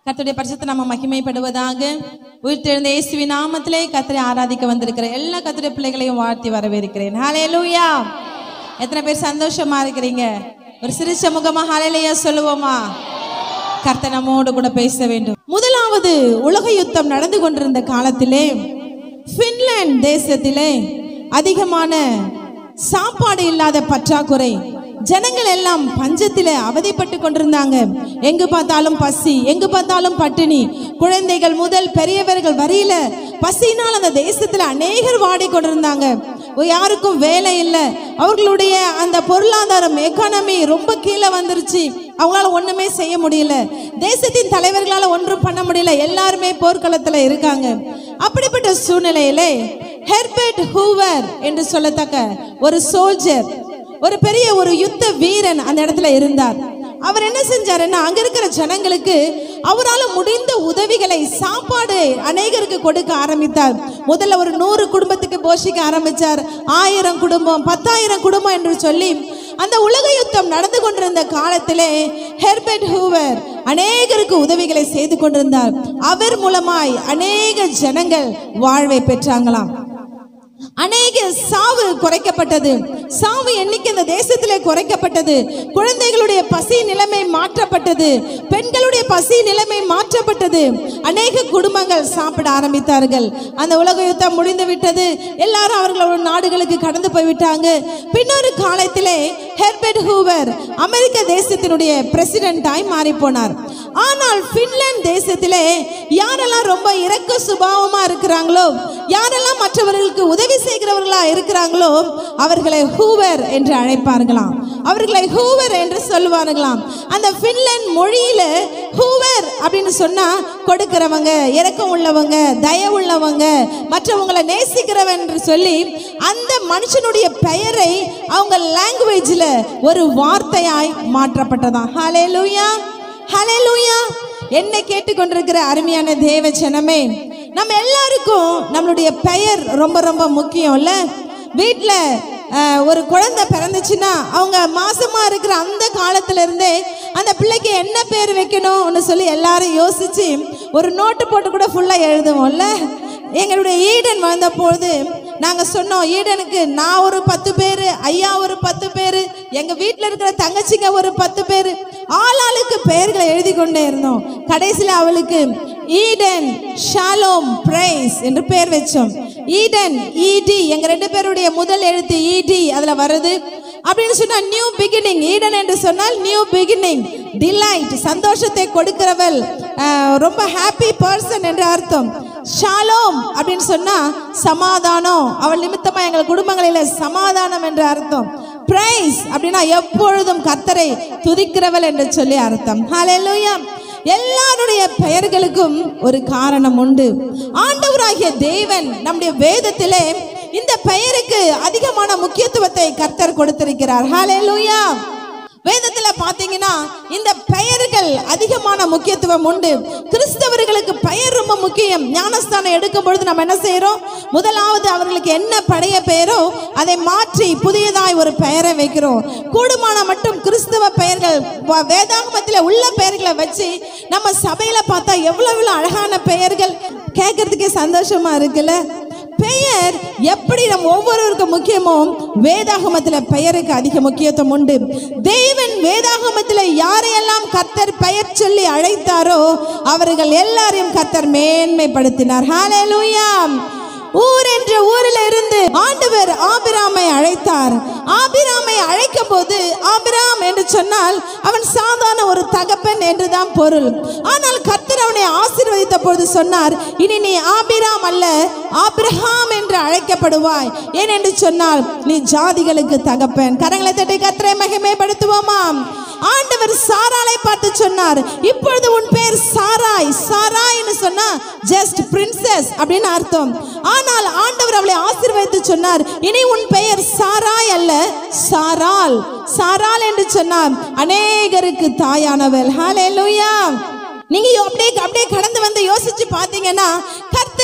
கர்த்தருடைய பரிசுத்த நம்ம மகிமைப்படுவதாக உயிர்த்தெழுந்த இயேசுவின் நாமத்திலே கர்த்தரை ஆராதிக்க வந்திருக்கிற எல்லா கர்த்தருடைய பிள்ளைகளையும் வாழ்த்தி வரவேற்கிறேன் ஹalleluya எத்தனை பேர் சந்தோஷமா இருக்கிறீங்க ஒரு சிரிச்ச முகமா ஹalleluya சொல்லுவோமா கர்த்தர் நம்மோடு கூட பேச வேண்டும் முதலாவது உலக யுத்தம் நடந்து கொண்டிருந்த காலத்திலே பின்லாந்து தேசத்திலே அதிகமான சாப்பாடு இல்லாத பற்றாக்குறை ஜனங்கள் எல்லாம் பஞ்சத்தில அவதிப்பட்டு கொண்டிருந்தாங்க எங்கு பார்த்தாலும் பசி எங்கு பார்த்தாலும் பட்டினி குழந்தைகள் முதல் பெரியவர்கள் வரியில பசியினால் அந்த தேசத்துல அநேகர் வாடிக்கொண்டிருந்தாங்க யாருக்கும் வேலை இல்லை அவர்களுடைய அந்த பொருளாதாரம் எக்கானமி ரொம்ப கீழே வந்துருச்சு அவங்களால ஒண்ணுமே செய்ய முடியல தேசத்தின் தலைவர்களால ஒன்றும் பண்ண முடியல எல்லாருமே போர்க்களத்துல இருக்காங்க அப்படிப்பட்ட சூழ்நிலையிலே ஹெர்பர்ட் ஹூவர் என்று சொல்லத்தக்க ஒரு சோல்ஜர் ஒரு பெரிய ஒரு யுத்த வீரன் அந்த இடத்துல இருந்தார் அவர் என்ன செஞ்சாருன்னா அங்க இருக்கிற ஜனங்களுக்கு அவரால் முடிந்த உதவிகளை சாப்பாடு அநேகருக்கு கொடுக்க ஆரம்பித்தார் முதல்ல ஒரு நூறு குடும்பத்துக்கு போஷிக்க ஆரம்பிச்சார் ஆயிரம் குடும்பம் பத்தாயிரம் குடும்பம் என்று சொல்லி அந்த உலக யுத்தம் நடந்து கொண்டிருந்த காலத்திலே ஹெர்பர்ட் ஹூவர் அநேகருக்கு உதவிகளை செய்து கொண்டிருந்தார் அவர் மூலமாய் அநேக ஜனங்கள் வாழ்வை பெற்றாங்களாம் அநேக சாவு குறைக்கப்பட்டது சாவு எண்ணிக்கை இந்த தேசத்திலே குறைக்கப்பட்டது குழந்தைகளுடைய பசி நிலைமை மாற்றப்பட்டது பெண்களுடைய பசி நிலைமை மாற்றப்பட்டது அநேக குடும்பங்கள் சாப்பிட ஆரம்பித்தார்கள் அந்த உலக யுத்தம் முடிந்து விட்டது எல்லாரும் அவர்களோட நாடுகளுக்கு கடந்து போய்விட்டாங்க பின்னொரு காலத்திலே ஹெர்பர்ட் ஹூவர் அமெரிக்க தேசத்தினுடைய பிரசிடென்டாய் மாறி போனார் ஆனால் பின்லாந்து தேசத்திலே யாரெல்லாம் ரொம்ப இரக்க சுபாவமா இருக்கிறாங்களோ யாரெல்லாம் மற்றவர்களுக்கு உதவி செய்கிறவர்களா இருக்கிறாங்களோ அவர்களை ஹூவர் என்று அழைப்பார்களாம் அவர்களை ஹூவர் என்று சொல்லுவார்களாம் அந்த பின்லாந்து மொழியில ஹூவர் அப்படின்னு சொன்னா கொடுக்கிறவங்க இரக்கம் உள்ளவங்க தயவுள்ளவங்க மற்றவங்களை நேசிக்கிறவன் என்று சொல்லி அந்த மனுஷனுடைய பெயரை அவங்க லாங்குவேஜ்ல ஒரு வார்த்தையாய் மாற்றப்பட்டதாம் ஹலே லூயா ஹலே லூயா என்னை கேட்டுக்கொண்டிருக்கிற அருமையான தேவ ஜனமே நம்ம எல்லாருக்கும் நம்மளுடைய பெயர் ரொம்ப ரொம்ப முக்கியம்ல வீட்டில் ஒரு குழந்தை பிறந்துச்சுன்னா அவங்க மாசமா இருக்கிற அந்த காலத்துல இருந்தே அந்த பிள்ளைக்கு என்ன பேர் வைக்கணும்னு சொல்லி எல்லாரும் யோசிச்சு ஒரு நோட்டு போட்டு கூட ஃபுல்லா எழுதுவோம்ல எங்களுடைய ஈடன் வந்த பொழுது நாங்கள் சொன்னோம் ஈடனுக்கு நான் ஒரு பத்து பேர் ஐயா ஒரு பத்து பேர் எங்கள் வீட்டில் இருக்கிற தங்கச்சிங்க ஒரு பத்து பேர் ஆளாளுக்கு பெயர்களை எழுதி கொண்டே இருந்தோம் கடைசியில் அவளுக்கு ஈடன் ஷாலோம் பிரைஸ் என்று பெயர் வச்சோம் ஈடன் இடி எங்க ரெண்டு பேருடைய முதல் எழுத்து இடி அதுல வருது அப்படின்னு சொன்னா நியூ பிகினிங் ஈடன் என்று சொன்னால் நியூ பிகினிங் டிலைட் சந்தோஷத்தை கொடுக்கிறவள் அஹ், ரொம்ப ஹாப்பி பர்சன் என்று அர்த்தம் ஷாலோம் அப்படின்னு சொன்னா சமாதானம் அவள் நிமித்தமா எங்கள் குடும்பங்களில சமாதானம் என்று அர்த்தம் பிரைஸ் அப்படின்னா எப்பொழுதும் கர்த்தரை துதிக்கிறவள் என்று சொல்லி அர்த்தம் ஹalleluya எல்லாருடைய பெயர்களுக்கும் ஒரு காரணம் உண்டு ஆண்டவராகிய தேவன் நம்முடைய வேதத்திலே இந்த பெயருக்கு அதிகமான முக்கியத்துவத்தை கர்த்தர் கொடுத்திருக்கிறார் ஹalleluya வேதத்துல பாத்தீங்கன்னா இந்த பெயர்கள் அதிகமான முக்கியத்துவம் உண்டு கிறிஸ்தவர்களுக்கு பெயர் ரொம்ப முக்கியம் ஞானஸ்தானம் எடுக்கும் பொழுது நம்ம என்ன செய்யறோம் முதலாவது அவர்களுக்கு என்ன பழைய பெயரோ அதை மாற்றி புதியதாய் ஒரு பெயரை வைக்கிறோம் கூடுமான மட்டும் கிறிஸ்தவ பெயர்கள் வ- வேதாகமத்துல உள்ள பெயர்களை வச்சு நம்ம சபையில பார்த்தா எவ்வளவு எவ்வளவு அழகான பெயர்கள் கேட்கறதுக்கே சந்தோஷமா இருக்குல்ல பெயர் எப்படி நம்ம ஒவ்வொருவருக்கும் முக்கியமோ வேதாகமத்துல பெயருக்கு அதிக முக்கியத்துவம் உண்டு தேவன் வேதாகமத்துல யாரையெல்லாம் கர்த்தர் பெயர் சொல்லி அழைத்தாரோ அவர்கள் எல்லாரையும் கர்த்தர் மேன்மைப்படுத்தினார் ஹalleluya ஊர் என்ற ஊரில் இருந்து ஆண்டவர் ஆபிராமை அழைத்தார் ஆபிராமை அழைக்கும் போது ஆபிராம் என்று சொன்னால் அவன் சாதாரண ஒரு தகப்பன் என்றுதான் பொருள் ஆனால் கர்த்தர் அவனை ஆசீர்வதித்த பொழுது சொன்னார் இனி நீ ஆபிராம் அல்ல ஆபிரகாம் என்று அழைக்கப்படுவாய் ஏன் என்று சொன்னால் நீ ஜாதிகளுக்கு தகப்பன் கரங்களை தட்டி கர்த்தரை மகிமைப்படுத்துவோமாம் ஆண்டவர் சாராளை பார்த்து சொன்னார் இப்பொழுது உன் பேர் சாராய் சாராய்னு சொன்னா ஜஸ்ட் பிரின்சஸ் அப்படின்னு அர்த்தம் ஆனால் ஆண்டவர் அவளை ஆசீர்வதித்து சொன்னார் இனி உன் பெயர் சாராய் அல்ல சாரால் சாரால் என்று சொன்னார் அநேகருக்கு தாயானவள் ஹalleluya நீங்க யோ- அப்படியே அப்படியே கடந்து வந்து யோசிச்சு பாத்தீங்கன்னா கர்த்தர்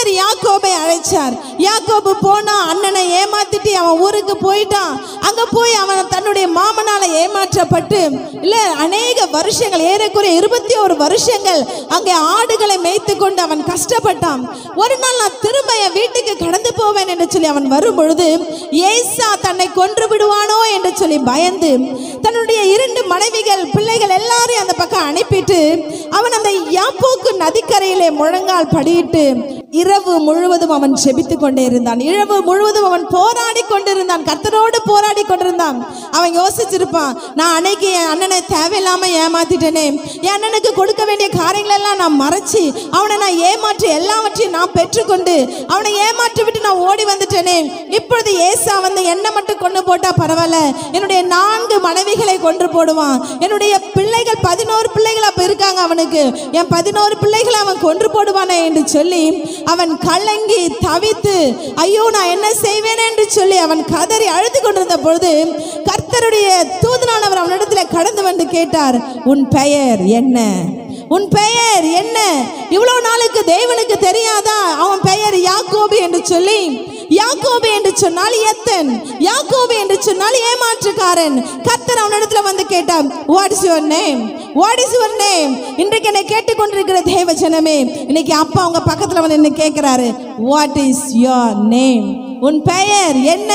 கர்த்தர் யாக்கோபை அழைச்சார் யாக்கோபு போனா அண்ணனை ஏமாத்திட்டு அவன் ஊருக்கு போயிட்டான் அங்க போய் அவன் தன்னுடைய மாமனால ஏமாற்றப்பட்டு இல்ல அநேக வருஷங்கள் ஏறக்குறைய இருபத்தி ஒரு வருஷங்கள் அங்கே ஆடுகளை மேய்த்து கொண்டு அவன் கஷ்டப்பட்டான் ஒரு நாள் நான் திரும்ப என் வீட்டுக்கு கடந்து போவேன் என்று சொல்லி அவன் வரும் பொழுது ஏசா தன்னை கொன்று விடுவானோ என்று சொல்லி பயந்து தன்னுடைய இரண்டு மனைவிகள் பிள்ளைகள் எல்லாரையும் அந்த பக்கம் அனுப்பிட்டு அவன் அந்த யாப்போக்கு நதிக்கரையிலே முழங்கால் படியிட்டு இரவு முழுவதும் அவன் செபித்து கொண்டே இருந்தான் இரவு முழுவதும் அவன் போராடி கொண்டிருந்தான் கர்த்தரோடு போராடி கொண்டிருந்தான் அவன் யோசிச்சிருப்பான் நான் அன்னைக்கு என் அண்ணனை தேவையில்லாம ஏமாத்திட்டேனே என் அண்ணனுக்கு கொடுக்க வேண்டிய காரியங்கள் எல்லாம் நான் மறைச்சு அவனை நான் ஏமாற்றி எல்லாவற்றையும் நான் பெற்றுக்கொண்டு அவனை ஏமாற்றி விட்டு நான் ஓடி வந்துட்டேனே இப்பொழுது ஏசா வந்து என்ன மட்டும் கொண்டு போட்டா பரவாயில்ல என்னுடைய நான்கு மனைவிகளை கொன்று போடுவான் என்னுடைய பிள்ளைகள் பதினோரு பிள்ளைகள் அப்ப இருக்காங்க அவனுக்கு என் பதினோரு பிள்ளைகளை அவன் கொன்று போடுவானே என்று சொல்லி அவன் கலங்கி தவித்து ஐயோ நான் என்ன செய்வேன் என்று சொல்லி அவன் கதறி அழுது கொண்டிருந்த பொழுது கர்த்தருடைய தூதனானவர் அவனிடத்தில் கடந்து வந்து கேட்டார் உன் பெயர் என்ன உன் பெயர் என்ன இவ்வளவு நாளுக்கு தேவனுக்கு தெரியாதா அவன் பெயர் யாக்கோபு என்று சொல்லி யாக்கோபு என்று சொன்னால் எத்தன் யாக்கோபு என்று சொன்னால் ஏமாற்றுக்காரன் கர்த்தர் அவனிடத்துல வந்து கேட்டான் what is your name what is your name இன்றைக்கு என்னை கேட்டுக்கொண்டிருக்கிற தேவ ஜனமே இன்னைக்கு அப்பா உங்க பக்கத்துல வந்து என்ன கேட்கிறாரு வாட் இஸ் யுவர் நேம் உன் பெயர் என்ன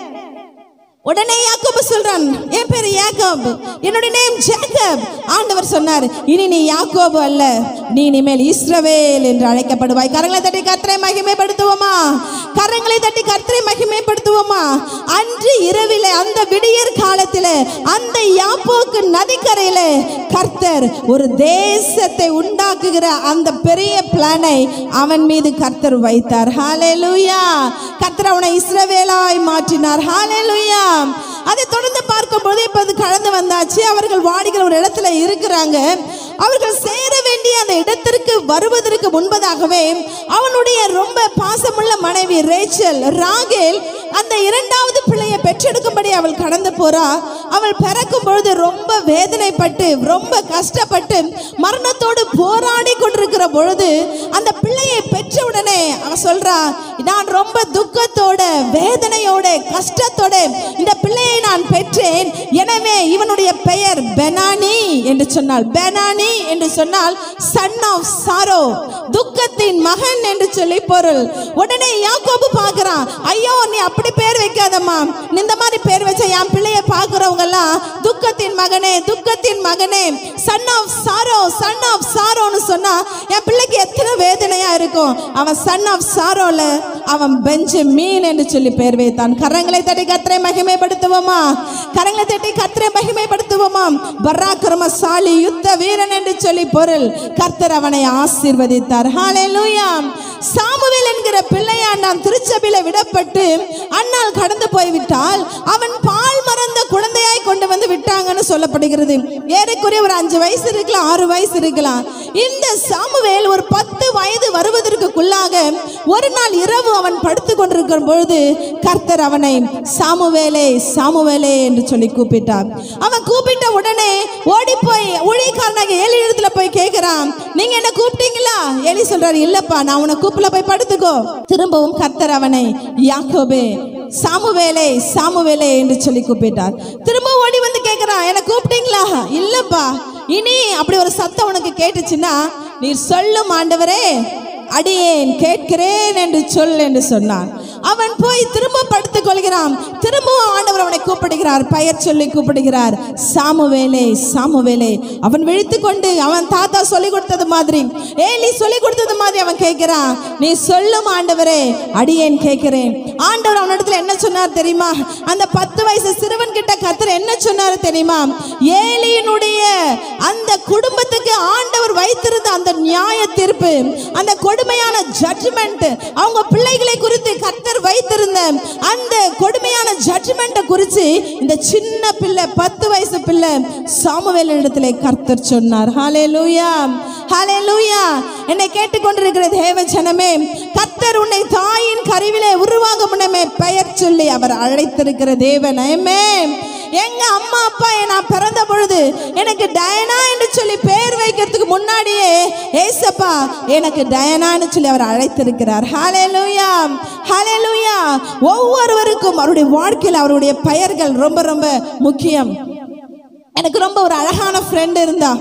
உடனே யாக்கோபு சொல்றான் என் பேர் யாக்கோப் என்னுடைய நேம் ஜேக்கப் ஆண்டவர் சொன்னார் இனி நீ யாக்கோபு அல்ல நீ இனிமேல் இஸ்ரவேல் என்று அழைக்கப்படுவாய் கரங்களை தட்டி கர்த்தரை மகிமைப்படுத்துவோமா கரங்களை தட்டி கர்த்தரை மகிமைப்படுத்துவோமா அன்று இரவிலே அந்த விடியற் காலத்திலே அந்த யாப்போக்கு நதிக்கரையிலே கர்த்தர் ஒரு தேசத்தை உண்டாக்குகிற அந்த பெரிய பிளானை அவன் மீது கர்த்தர் வைத்தார் ஹalleluya கர்த்தர் அவனை இஸ்ரவேலாய் மாற்றினார் ஹalleluya அதை தொடர்ந்து பார்க்கும்போது இப்ப அது கடந்து வந்தாச்சு அவர்கள் வாடிகள் ஒரு இடத்துல இருக்கிறாங்க அவர்கள் சேர வேண்டிய அந்த இடத்திற்கு வருவதற்கு முன்பதாகவே அவனுடைய ரொம்ப பாசமுள்ள மனைவி ரேச்சல் ராகேல் அந்த இரண்டாவது பிள்ளையை பெற்றெடுக்கும்படி அவள் கடந்து போறா அவள் பிறக்கும் பொழுது ரொம்ப வேதனைப்பட்டு ரொம்ப கஷ்டப்பட்டு மரணத்தோடு போராடி கொண்டிருக்கிற பொழுது அந்த பிள்ளையை பெற்ற உடனே அவ சொல்றா நான் ரொம்ப துக்கத்தோட வேதனையோட கஷ்டத்தோட இந்த பிள்ளையை நான் பெற்றேன் எனவே இவனுடைய பெயர் பெனானி என்று சொன்னாள் பெனானி என்று சொன்னால் சன் ஆஃப் சாரோ துக்கத்தின் மகன் என்று சொல்லி பொருள் உடனே யாக்கோபு பார்க்கறான் ஐயோ நீ அப்படி பேர் வைக்காதம்மா நீ இந்த மாதிரி பேர் வச்ச என் பிள்ளைய பார்க்கறவங்க எல்லாம் துக்கத்தின் மகனே துக்கத்தின் மகனே son of sorrow son of சாரோன்னு சொன்னா என் பிள்ளைக்கு எத்தனை வேதனையா இருக்கும் அவன் சன் ஆஃப் சாரோல அவன் பெஞ்சு மீன் என்று சொல்லி பேர் வைத்தான் கரங்களை தட்டி கத்திரை மகிமைப்படுத்துவோமா கரங்களை தட்டி கத்திரை மகிமைப்படுத்துவோமா பராக்கிரமசாலி யுத்த வீரன் என்று சொல்லி பொருள் கர்த்தர் அவனை ஆசீர்வதித்தார் ஹalleluya சாமுவேல் என்கிற பிள்ளையான் நான் திருச்சபையில விடப்பட்டு அண்ணால் கடந்து போய்விட்டால் அவன் பால் மறந்த குழந்தையாய் கொண்டு வந்து விட்டாங்கன்னு சொல்லப்படுகிறது ஏறக்குறைய ஒரு அஞ்சு வயசு இருக்கலாம் ஆறு வயசு இருக்கலாம் இந்த சாமுவேல் ஒரு பத்து வயது வருவதற்குள்ளாக ஒரு நாள் இரவு அவன் படுத்து கொண்டிருக்கிற பொழுது கர்த்தர் அவனை சாமுவேலே சாமுவேலே என்று சொல்லி கூப்பிட்டார் அவன் கூப்பிட்ட உடனே ஓடி போய் ஊழியக்காரனாக ஏழு இடத்துல போய் கேட்கிறான் நீங்க என்ன கூப்பிட்டீங்களா ஏலி சொல்றாரு இல்லப்பா நான் உன்னை கூப்பிடல போய் படுத்துக்கோ திரும்பவும் கர்த்தர் அவனை யாக்கோபே சாமுவேலே சாமுவேலே என்று சொல்லி கூப்பிட்டார் திரும்ப ஓடி வந்து கேட்கிறான் என்ன கூப்பிட்டீங்களா இல்லப்பா இனி அப்படி ஒரு சத்தம் உனக்கு கேட்டுச்சுன்னா நீர் சொல்லும் ஆண்டவரே அடியேன் கேட்கிறேன் என்று சொல் என்று சொன்னான் அவன் போய் திரும்ப படுத்துக் கொள்கிறான் திரும்பவும் ஆண்டவர் அவனை கூப்பிடுகிறார் பெயர் சொல்லி கூப்பிடுகிறார் சாமுவேலே சாமுவேலே அவன் விழித்து கொண்டு அவன் தாத்தா சொல்லி கொடுத்தது மாதிரி ஏலி சொல்லி கொடுத்தது மாதிரி அவன் கேட்கிறான் நீ சொல்லும் ஆண்டவரே அடியேன் கேட்கிறேன் ஆண்டவர் அவனிடத்துல என்ன சொன்னார் தெரியுமா அந்த பத்து வயசு சிறுவன் கிட்ட கத்தர் என்ன சொன்னார் தெரியுமா ஏலியினுடைய அந்த குடும்பத்துக்கு ஆண்டவர் வைத்திருந்த அந்த நியாய தீர்ப்பு அந்த கொடுமையான ஜட்ஜ்மெண்ட் அவங்க பிள்ளைகளை குறித்து கர்த்தர் வைத்திருந்த அந்த கொடுமையான ஜட்ஜ்மெண்ட்டை குறித்து இந்த சின்ன பிள்ளை பத்து வயசு பிள்ளை சாமுவேல் இடத்துல கர்த்தர் சொன்னார் ஹாலே லூயா ஹாலே லூயா என்னை கேட்டுக்கொண்டிருக்கிற தேவ ஜனமே கர்த்தர் உன்னை தாயின் கருவிலே உருவாக முன்னமே பெயர் சொல்லி அவர் அழைத்திருக்கிற தேவன் ஆமென். எங்க அம்மா அப்பா நான் பிறந்த பொழுது எனக்கு டயனா என்று சொல்லி பேர் வைக்கிறதுக்கு முன்னாடியே ஏசப்பா எனக்கு டயனான்னு சொல்லி அவர் அழைத்திருக்கிறார் ஹalleluya ஹalleluya ஒவ்வொருவருக்கும் அவருடைய வாழ்க்கையில் அவருடைய பெயர்கள் ரொம்ப ரொம்ப முக்கியம் எனக்கு ரொம்ப ஒரு அழகான ஃப்ரெண்ட் இருந்தா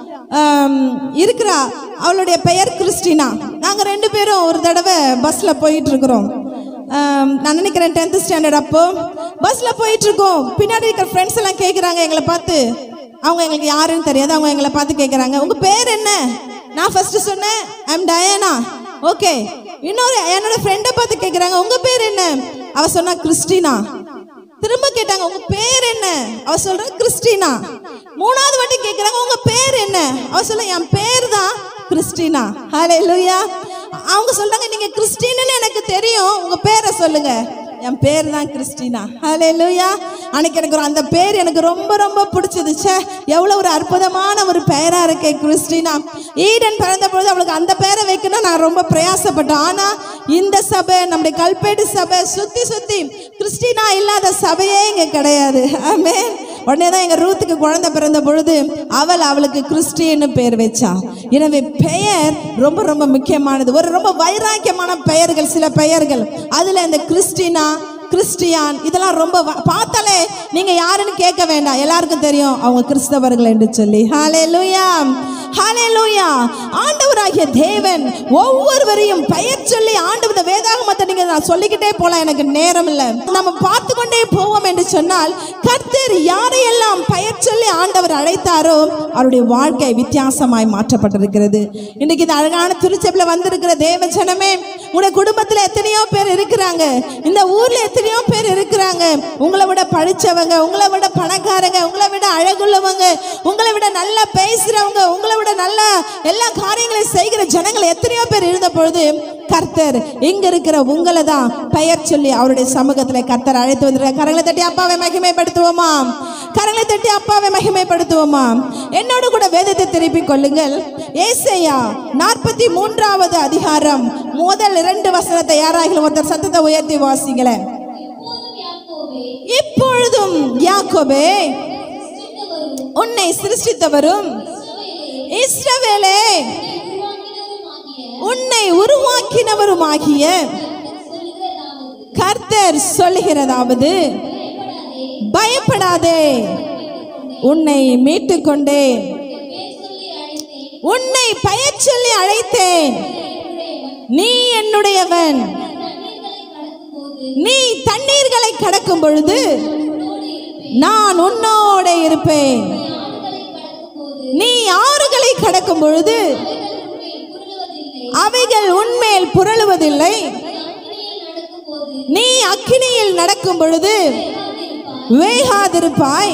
ஆம், இருக்கிறா அவளுடைய பெயர் கிறிஸ்டினா நாங்க ரெண்டு பேரும் ஒரு தடவை பஸ்ல போயிட்டு இருக்கிறோம் ஆம், நான் நினைக்கிறேன் டென்த் ஸ்டாண்டர்ட் அப்போ பஸ்ல போயிட்டு இருக்கோம் பின்னாடி இருக்கிற ஃப்ரெண்ட்ஸ் எல்லாம் கேக்குறாங்க எங்களை பார்த்து அவங்க எங்களுக்கு யாருன்னு தெரியாது அவங்க எங்களை பார்த்து கேக்குறாங்க உங்க பேர் என்ன நான் ஃபர்ஸ்ட் சொன்னேன் ஐம் டயானா ஓகே இன்னொரு என்னோட ஃப்ரெண்டை பார்த்து கேக்குறாங்க உங்க பேர் என்ன அவ சொன்னா கிறிஸ்டினா திரும்ப கேட்டாங்க உங்க பேர் என்ன அவ சொல்ற கிறிஸ்டினா மூணாவது வாட்டி கேக்குறாங்க உங்க பேர் என்ன அவ சொல்ல என் பேர் தான் கிறிஸ்டினா ஹalleluya அவங்க சொல்றாங்க நீங்க கிறிஸ்டின்னு எனக்கு தெரியும் உங்க பேரை சொல்லுங்க என் பேர் தான் கிறிஸ்டினா ஹalleluya அன்னைக்கு எனக்கு ஒரு அந்த பேர் எனக்கு ரொம்ப ரொம்ப பிடிச்சது ச்சே எவ்வளவு ஒரு அற்புதமான ஒரு பெயரா இருக்கே கிறிஸ்டினா ஈடன் பிறந்த பொழுது அவளுக்கு அந்த பேரை வைக்கணும் நான் ரொம்ப பிரயாசப்பட்டேன் ஆனா இந்த சபை நம்முடைய கல்பேடு சபை சுத்தி சுத்தி கிறிஸ்டினா இல்லாத சபையே இங்க கிடையாது ஆமென் உடனே தான் எங்க ரூத்துக்கு குழந்தை பிறந்த பொழுது அவள் அவளுக்கு கிறிஸ்டின்னு பேர் வச்சா எனவே பெயர் ரொம்ப ரொம்ப முக்கியமானது ஒரு ரொம்ப வைராக்கியமான பெயர்கள் சில பெயர்கள் அதுல இந்த கிறிஸ்டினா கிறிஸ்டியான் இதெல்லாம் ரொம்ப வ- பார்த்தாலே நீங்க யாருன்னு கேட்க வேண்டாம் எல்லாருக்கும் தெரியும் அவங்க கிறிஸ்தவர்கள் என்று சொல்லி ஹalleluya ஹalleluya ஆண்டவராகிய தேவன் ஒவ்வொருவரையும் பெயர் சொல்லி ஆண்டவர் வேதாகமத்தை நீங்க நான் சொல்லிக்கிட்டே போலாம் எனக்கு நேரம் இல்லை நம்ம பார்த்து கொண்டே போவோம் என்று சொன்னால் கர்த்தர் யாரையெல்லாம் பெயர் சொல்லி ஆண்டவர் அழைத்தாரோ அவருடைய வாழ்க்கை வித்தியாசமாய் மாற்றப்பட்டிருக்கிறது இன்னைக்கு இந்த அழகான திருச்செப்பில் வந்திருக்கிற தேவ ஜனமே உங்களுடைய குடும்பத்துல எத்தனையோ பேர் இருக்கிறாங்க இந்த ஊர்ல எத்தனையோ பேர் இருக்கிறாங்க உங்களை விட படிச்சவங்க உங்களை விட பணக்காரங்க உங்களை விட அழகுள்ளவங்க உங்களை விட நல்லா பேசுறவங்க உங்களை விட நல்லா எல்லா காரியங்களையும் செய்கிற ஜனங்கள் எத்தனையோ பேர் இருந்த பொழுது கர்த்தர் இங்க இருக்கிற உங்களை தான் பெயர் சொல்லி அவருடைய சமூகத்துல கர்த்தர் அழைத்து வந்திருக்க கரங்களை தட்டி அப்பாவை மகிமைப்படுத்துவோமா கரங்களை தட்டி அப்பாவை மகிமைப்படுத்துவோமா என்னோடு கூட வேதத்தை திருப்பிக் கொள்ளுங்கள் ஏசையா நாற்பத்தி மூன்றாவது அதிகாரம் முதல் இரண்டு வசனத்தை யாராகிலும் ஒருத்தர் சத்தத்தை உயர்த்தி வாசிங்களேன் இப்பொழுதும் யாக்கோபே உன்னை சிருஷ்டித்தவரும் இஸ்ரவேலே உன்னை உருவாக்கினவருமாகிய கர்த்தர் சொல்லுகிறதாவது பயப்படாதே உன்னை மீட்டுக் கொண்டேன் உன்னை பெயர் சொல்லி அழைத்தேன் நீ என்னுடையவன் நீ தண்ணீர்களை கடக்கும் பொழுது நான் உன்னோட இருப்பேன் நீ ஆறுகளை கடக்கும் பொழுது அவைகள் உன்மேல் புரளுவதில்லை நீ அக்கினியில் நடக்கும் பொழுது வேகாதிருப்பாய்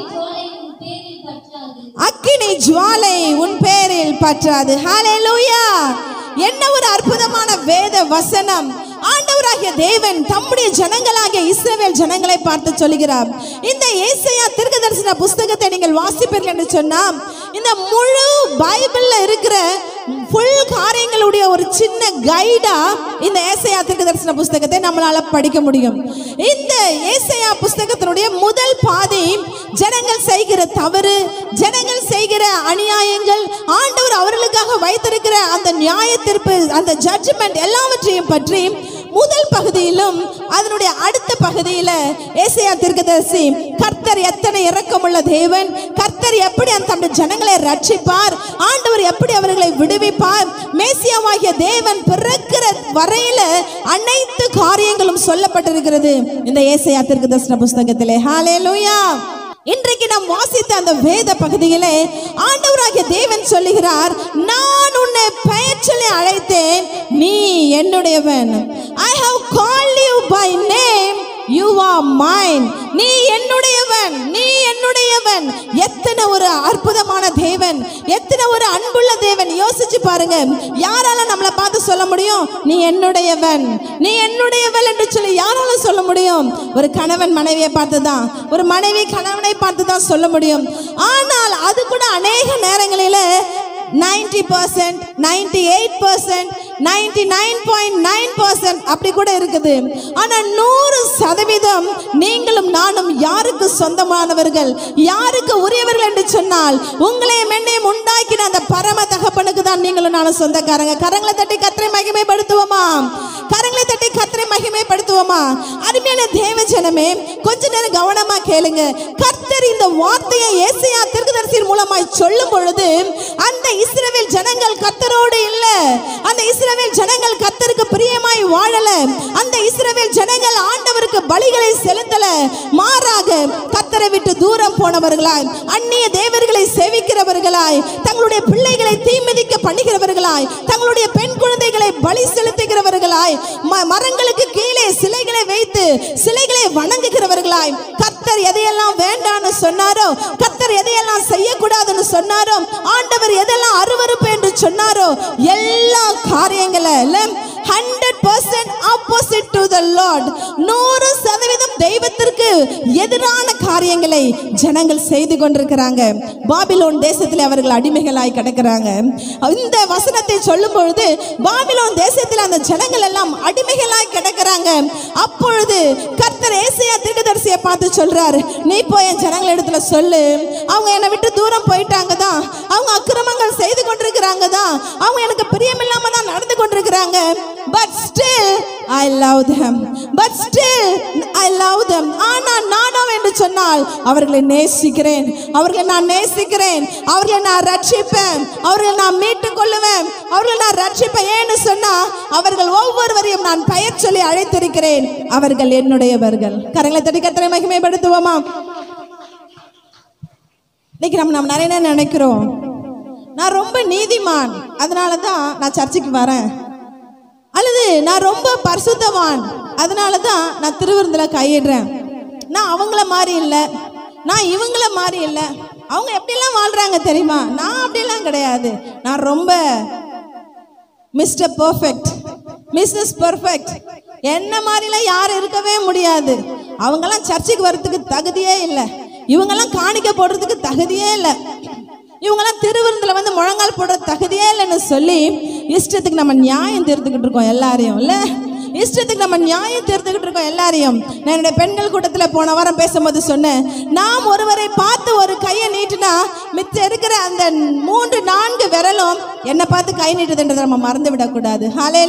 அக்கினி ஜுவாலை உன் பேரில் பற்றாது ஹalleluya என்ன ஒரு அற்புதமான வேத வசனம் ஆண்டவராகிய தேவன் தம்முடைய ஜனங்களாகிய இஸ்ரவேல் ஜனங்களை பார்த்து சொல்கிறார் இந்த ஏசையா தீர்க்கதரிசன புஸ்தகத்தை நீங்கள் வாசிப்பீர்கள் என்று சொன்னால் இந்த முழு பைபிள்ல இருக்கிற ஃபுல் காரியங்களுடைய ஒரு சின்ன கைடா இந்த ஏசையா தீர்க்கதரிசன புஸ்தகத்தை நம்மளால படிக்க முடியும் இந்த ஏசையா புஸ்தகத்தினுடைய முதல் பாதி ஜனங்கள் செய்கிற தவறு ஜனங்கள் செய்கிற அநியாயங்கள் ஆண்டவர் அவர்களுக்காக வைத்திருக்கிற அந்த நியாய தீர்ப்பு அந்த ஜட்ஜ்மெண்ட் எல்லாவற்றையும் பற்றி முதல் பகுதியிலும் அதனுடைய அடுத்த பகுதியில ஏசையா தீர்க்கதரிசி கர்த்தர் எத்தனை இரக்கமுள்ள தேவன் கர்த்தர் எப்படி அந்த தம்முடைய ஜனங்களை ரட்சிப்பார் ஆண்டவர் எப்படி அவர்களை விடுவிப்பார் மேசியாவாகிய தேவன் பிறக்கிற வரையில அனைத்து காரியங்களும் சொல்லப்பட்டிருக்கிறது இந்த ஏசையா தீர்க்கதரிசன புஸ்தகத்திலே ஹalleluya இன்றைக்கு நாம் வாசித்த அந்த வேத பகுதியிலே ஆண்டவராகிய தேவன் சொல்லுகிறார் நான் உன்னை பெயர் சொல்லி அழைத்தேன் நீ என்னுடையவன் I have called you by name you are mine நீ என்னுடையவன் நீ என்னுடையவன் எத்தனை ஒரு அற்புதமான தேவன் எத்தனை ஒரு அன்புள்ள தேவன் யோசிச்சு பாருங்க யாரால நம்மளை பார்த்து சொல்ல முடியும் நீ என்னுடையவன் நீ என்னுடையவள் என்று சொல்லி யாரால சொல்ல முடியும் ஒரு கணவன் மனைவியை பார்த்து தான் ஒரு மனைவி கணவனை பார்த்து தான் சொல்ல முடியும் ஆனால் அது கூட அநேக நேரங்களில ninety percent ninety eight percent ninety nine point nine percent அப்படி கூட இருக்குது ஆனா நூறு சதவீதம் நீங்களும் நானும் யாருக்கு சொந்தமானவர்கள் யாருக்கு உரியவர்கள் என்று சொன்னால் உங்களையும் என்னையும் உண்டாக்கின அந்த பரம தகப்பனுக்கு தான் நீங்களும் நானும் சொந்தக்காரங்க கரங்களை தட்டி கத்திரை மகிமைப்படுத்துவோமா கரங்களை தட்டி கத்திரை மகிமைப்படுத்துவோமா அருமையான தேவ ஜனமே கொஞ்ச நேரம் கவனமா கேளுங்க கர்த்தர் இந்த வார்த்தையை ஏசையா தீர்க்கதரிசியின் மூலமாய் சொல்லும் பொழுது அந்த இஸ்ரவேல் ஜனங்கள் கர்த்தரோடு இல்ல அந்த இஸ்ரவேல் ஜனங்கள் கர்த்தருக்கு பிரியமாய் வாழல அந்த இஸ்ரவேல் ஜனங்கள் ஆண்டவருக்கு பலிகளை செலுத்தல மாறாக கர்த்தரை விட்டு தூரம் போனவர்களாய் அந்நிய தேவர்களை சேவிக்கிறவர்களாய் தங்களுடைய பிள்ளைகளை தீமிதிக்க பண்ணுகிறவர்களாய் தங்களுடைய பெண் குழந்தைகளை பலி செலுத்துகிறவர்களாய் ம- மரங்களுக்கு கீழே சிலைகளை வைத்து சிலைகளை வணங்குகிறவர்களாய் கர்த்தர் எதையெல்லாம் வேண்டான்னு சொன்னாரோ கர்த்தர் எதையெல்லாம் செய்யக்கூடாதுன்னு சொன்னாரோ ஆண்டவர் எதெல்லாம் அருவருப்பு என்று சொன்னாரோ எல்லா காரியங்களும் hundred percent opposite to the Lord நூறு சதவீதம் தெய்வத்திற்கு எதிரான காரியங்களை ஜனங்கள் செய்து கொண்டிருக்கிறாங்க பாபிலோன் தேசத்தில் அவர்கள் அடிமைகளாய் கிடக்கிறாங்க இந்த வசனத்தை சொல்லும் பொழுது பாபிலோன் தேசத்தில் அந்த ஜனங்கள் எல்லாம் அடிமைகளாய் கிடக்கிறாங்க அப்பொழுது கர்த்தர் ஏசியா தீர்க்கதரிசியை பார்த்து சொல்றாரு நீ போய் என் ஜனங்கள் இடத்துல சொல்லு அவங்க என்னை விட்டு தூரம் போயிட்டாங்க தான் அவங்க அக்கிரமங்கள் செய்து கொண்டிருக்கிறாங்க தான் அவங்க எனக்கு பிரியமில்லாம தான் நடந்து கொண்டிருக்கிறாங்க but still I love them but still I love them ஆனா நானும் என்று சொன்னால் அவர்களை நேசிக்கிறேன் அவர்களை நான் நேசிக்கிறேன் அவர்களை நான் ரட்சிப்பேன் அவர்களை நான் மீட்டுக் கொள்ளுவேன் அவர்களை நான் ரட்சிப்பேன் ஏன்னு சொன்னா அவர்கள் ஒவ்வொருவரையும் நான் பெயர் சொல்லி அழைத்திருக்கிறேன் அவர்கள் என்னுடையவர்கள் கரங்களை தட்டி கத்தனை மகிமைப்படுத்துவோமா இன்னைக்கு நம்ம நம்ம நிறைய நேரம் நினைக்கிறோம் நான் ரொம்ப நீதிமான் அதனால தான் நான் சர்ச்சுக்கு வரேன் அல்லது நான் ரொம்ப பரிசுத்தவான் அதனால தான் நான் திருவிருந்தில் கையிடுறேன் நான் அவங்கள மாதிரி இல்லை நான் இவங்கள மாதிரி இல்லை அவங்க எப்படிலாம் வாழ்றாங்க தெரியுமா நான் அப்படிலாம் கிடையாது நான் ரொம்ப மிஸ்டர் பர்ஃபெக்ட் மிஸ்ஸஸ் பர்ஃபெக்ட் என்ன மாதிரிலாம் யாரும் இருக்கவே முடியாது அவங்கெல்லாம் சர்ச்சுக்கு வர்றதுக்கு தகுதியே இல்லை இவங்கெல்லாம் காணிக்க போடுறதுக்கு தகுதியே இல்லை இவங்கெல்லாம் திருவிருந்தில் வந்து முழங்கால் போடுற தகுதியே இல்லைன்னு சொல்லி இஷ்டத்துக்கு நம்ம நியாயம் தீர்த்துக்கிட்டு இருக்கோம் எல்லாரையும் இல்லை இஷ்டத்துக்கு நம்ம நியாயம் தீர்த்துக்கிட்டு இருக்கோம் எல்லாரையும் நான் என்னுடைய பெண்கள் கூட்டத்தில் போன வாரம் பேசும்போது சொன்னேன் நாம் ஒருவரை பார்த்து ஒரு கையை நீட்டினா மிச்சம் இருக்கிற அந்த மூன்று நான்கு விரலும் என்னை பார்த்து கை நீட்டுதுன்றதை நம்ம மறந்து விடக்கூடாது ஹலே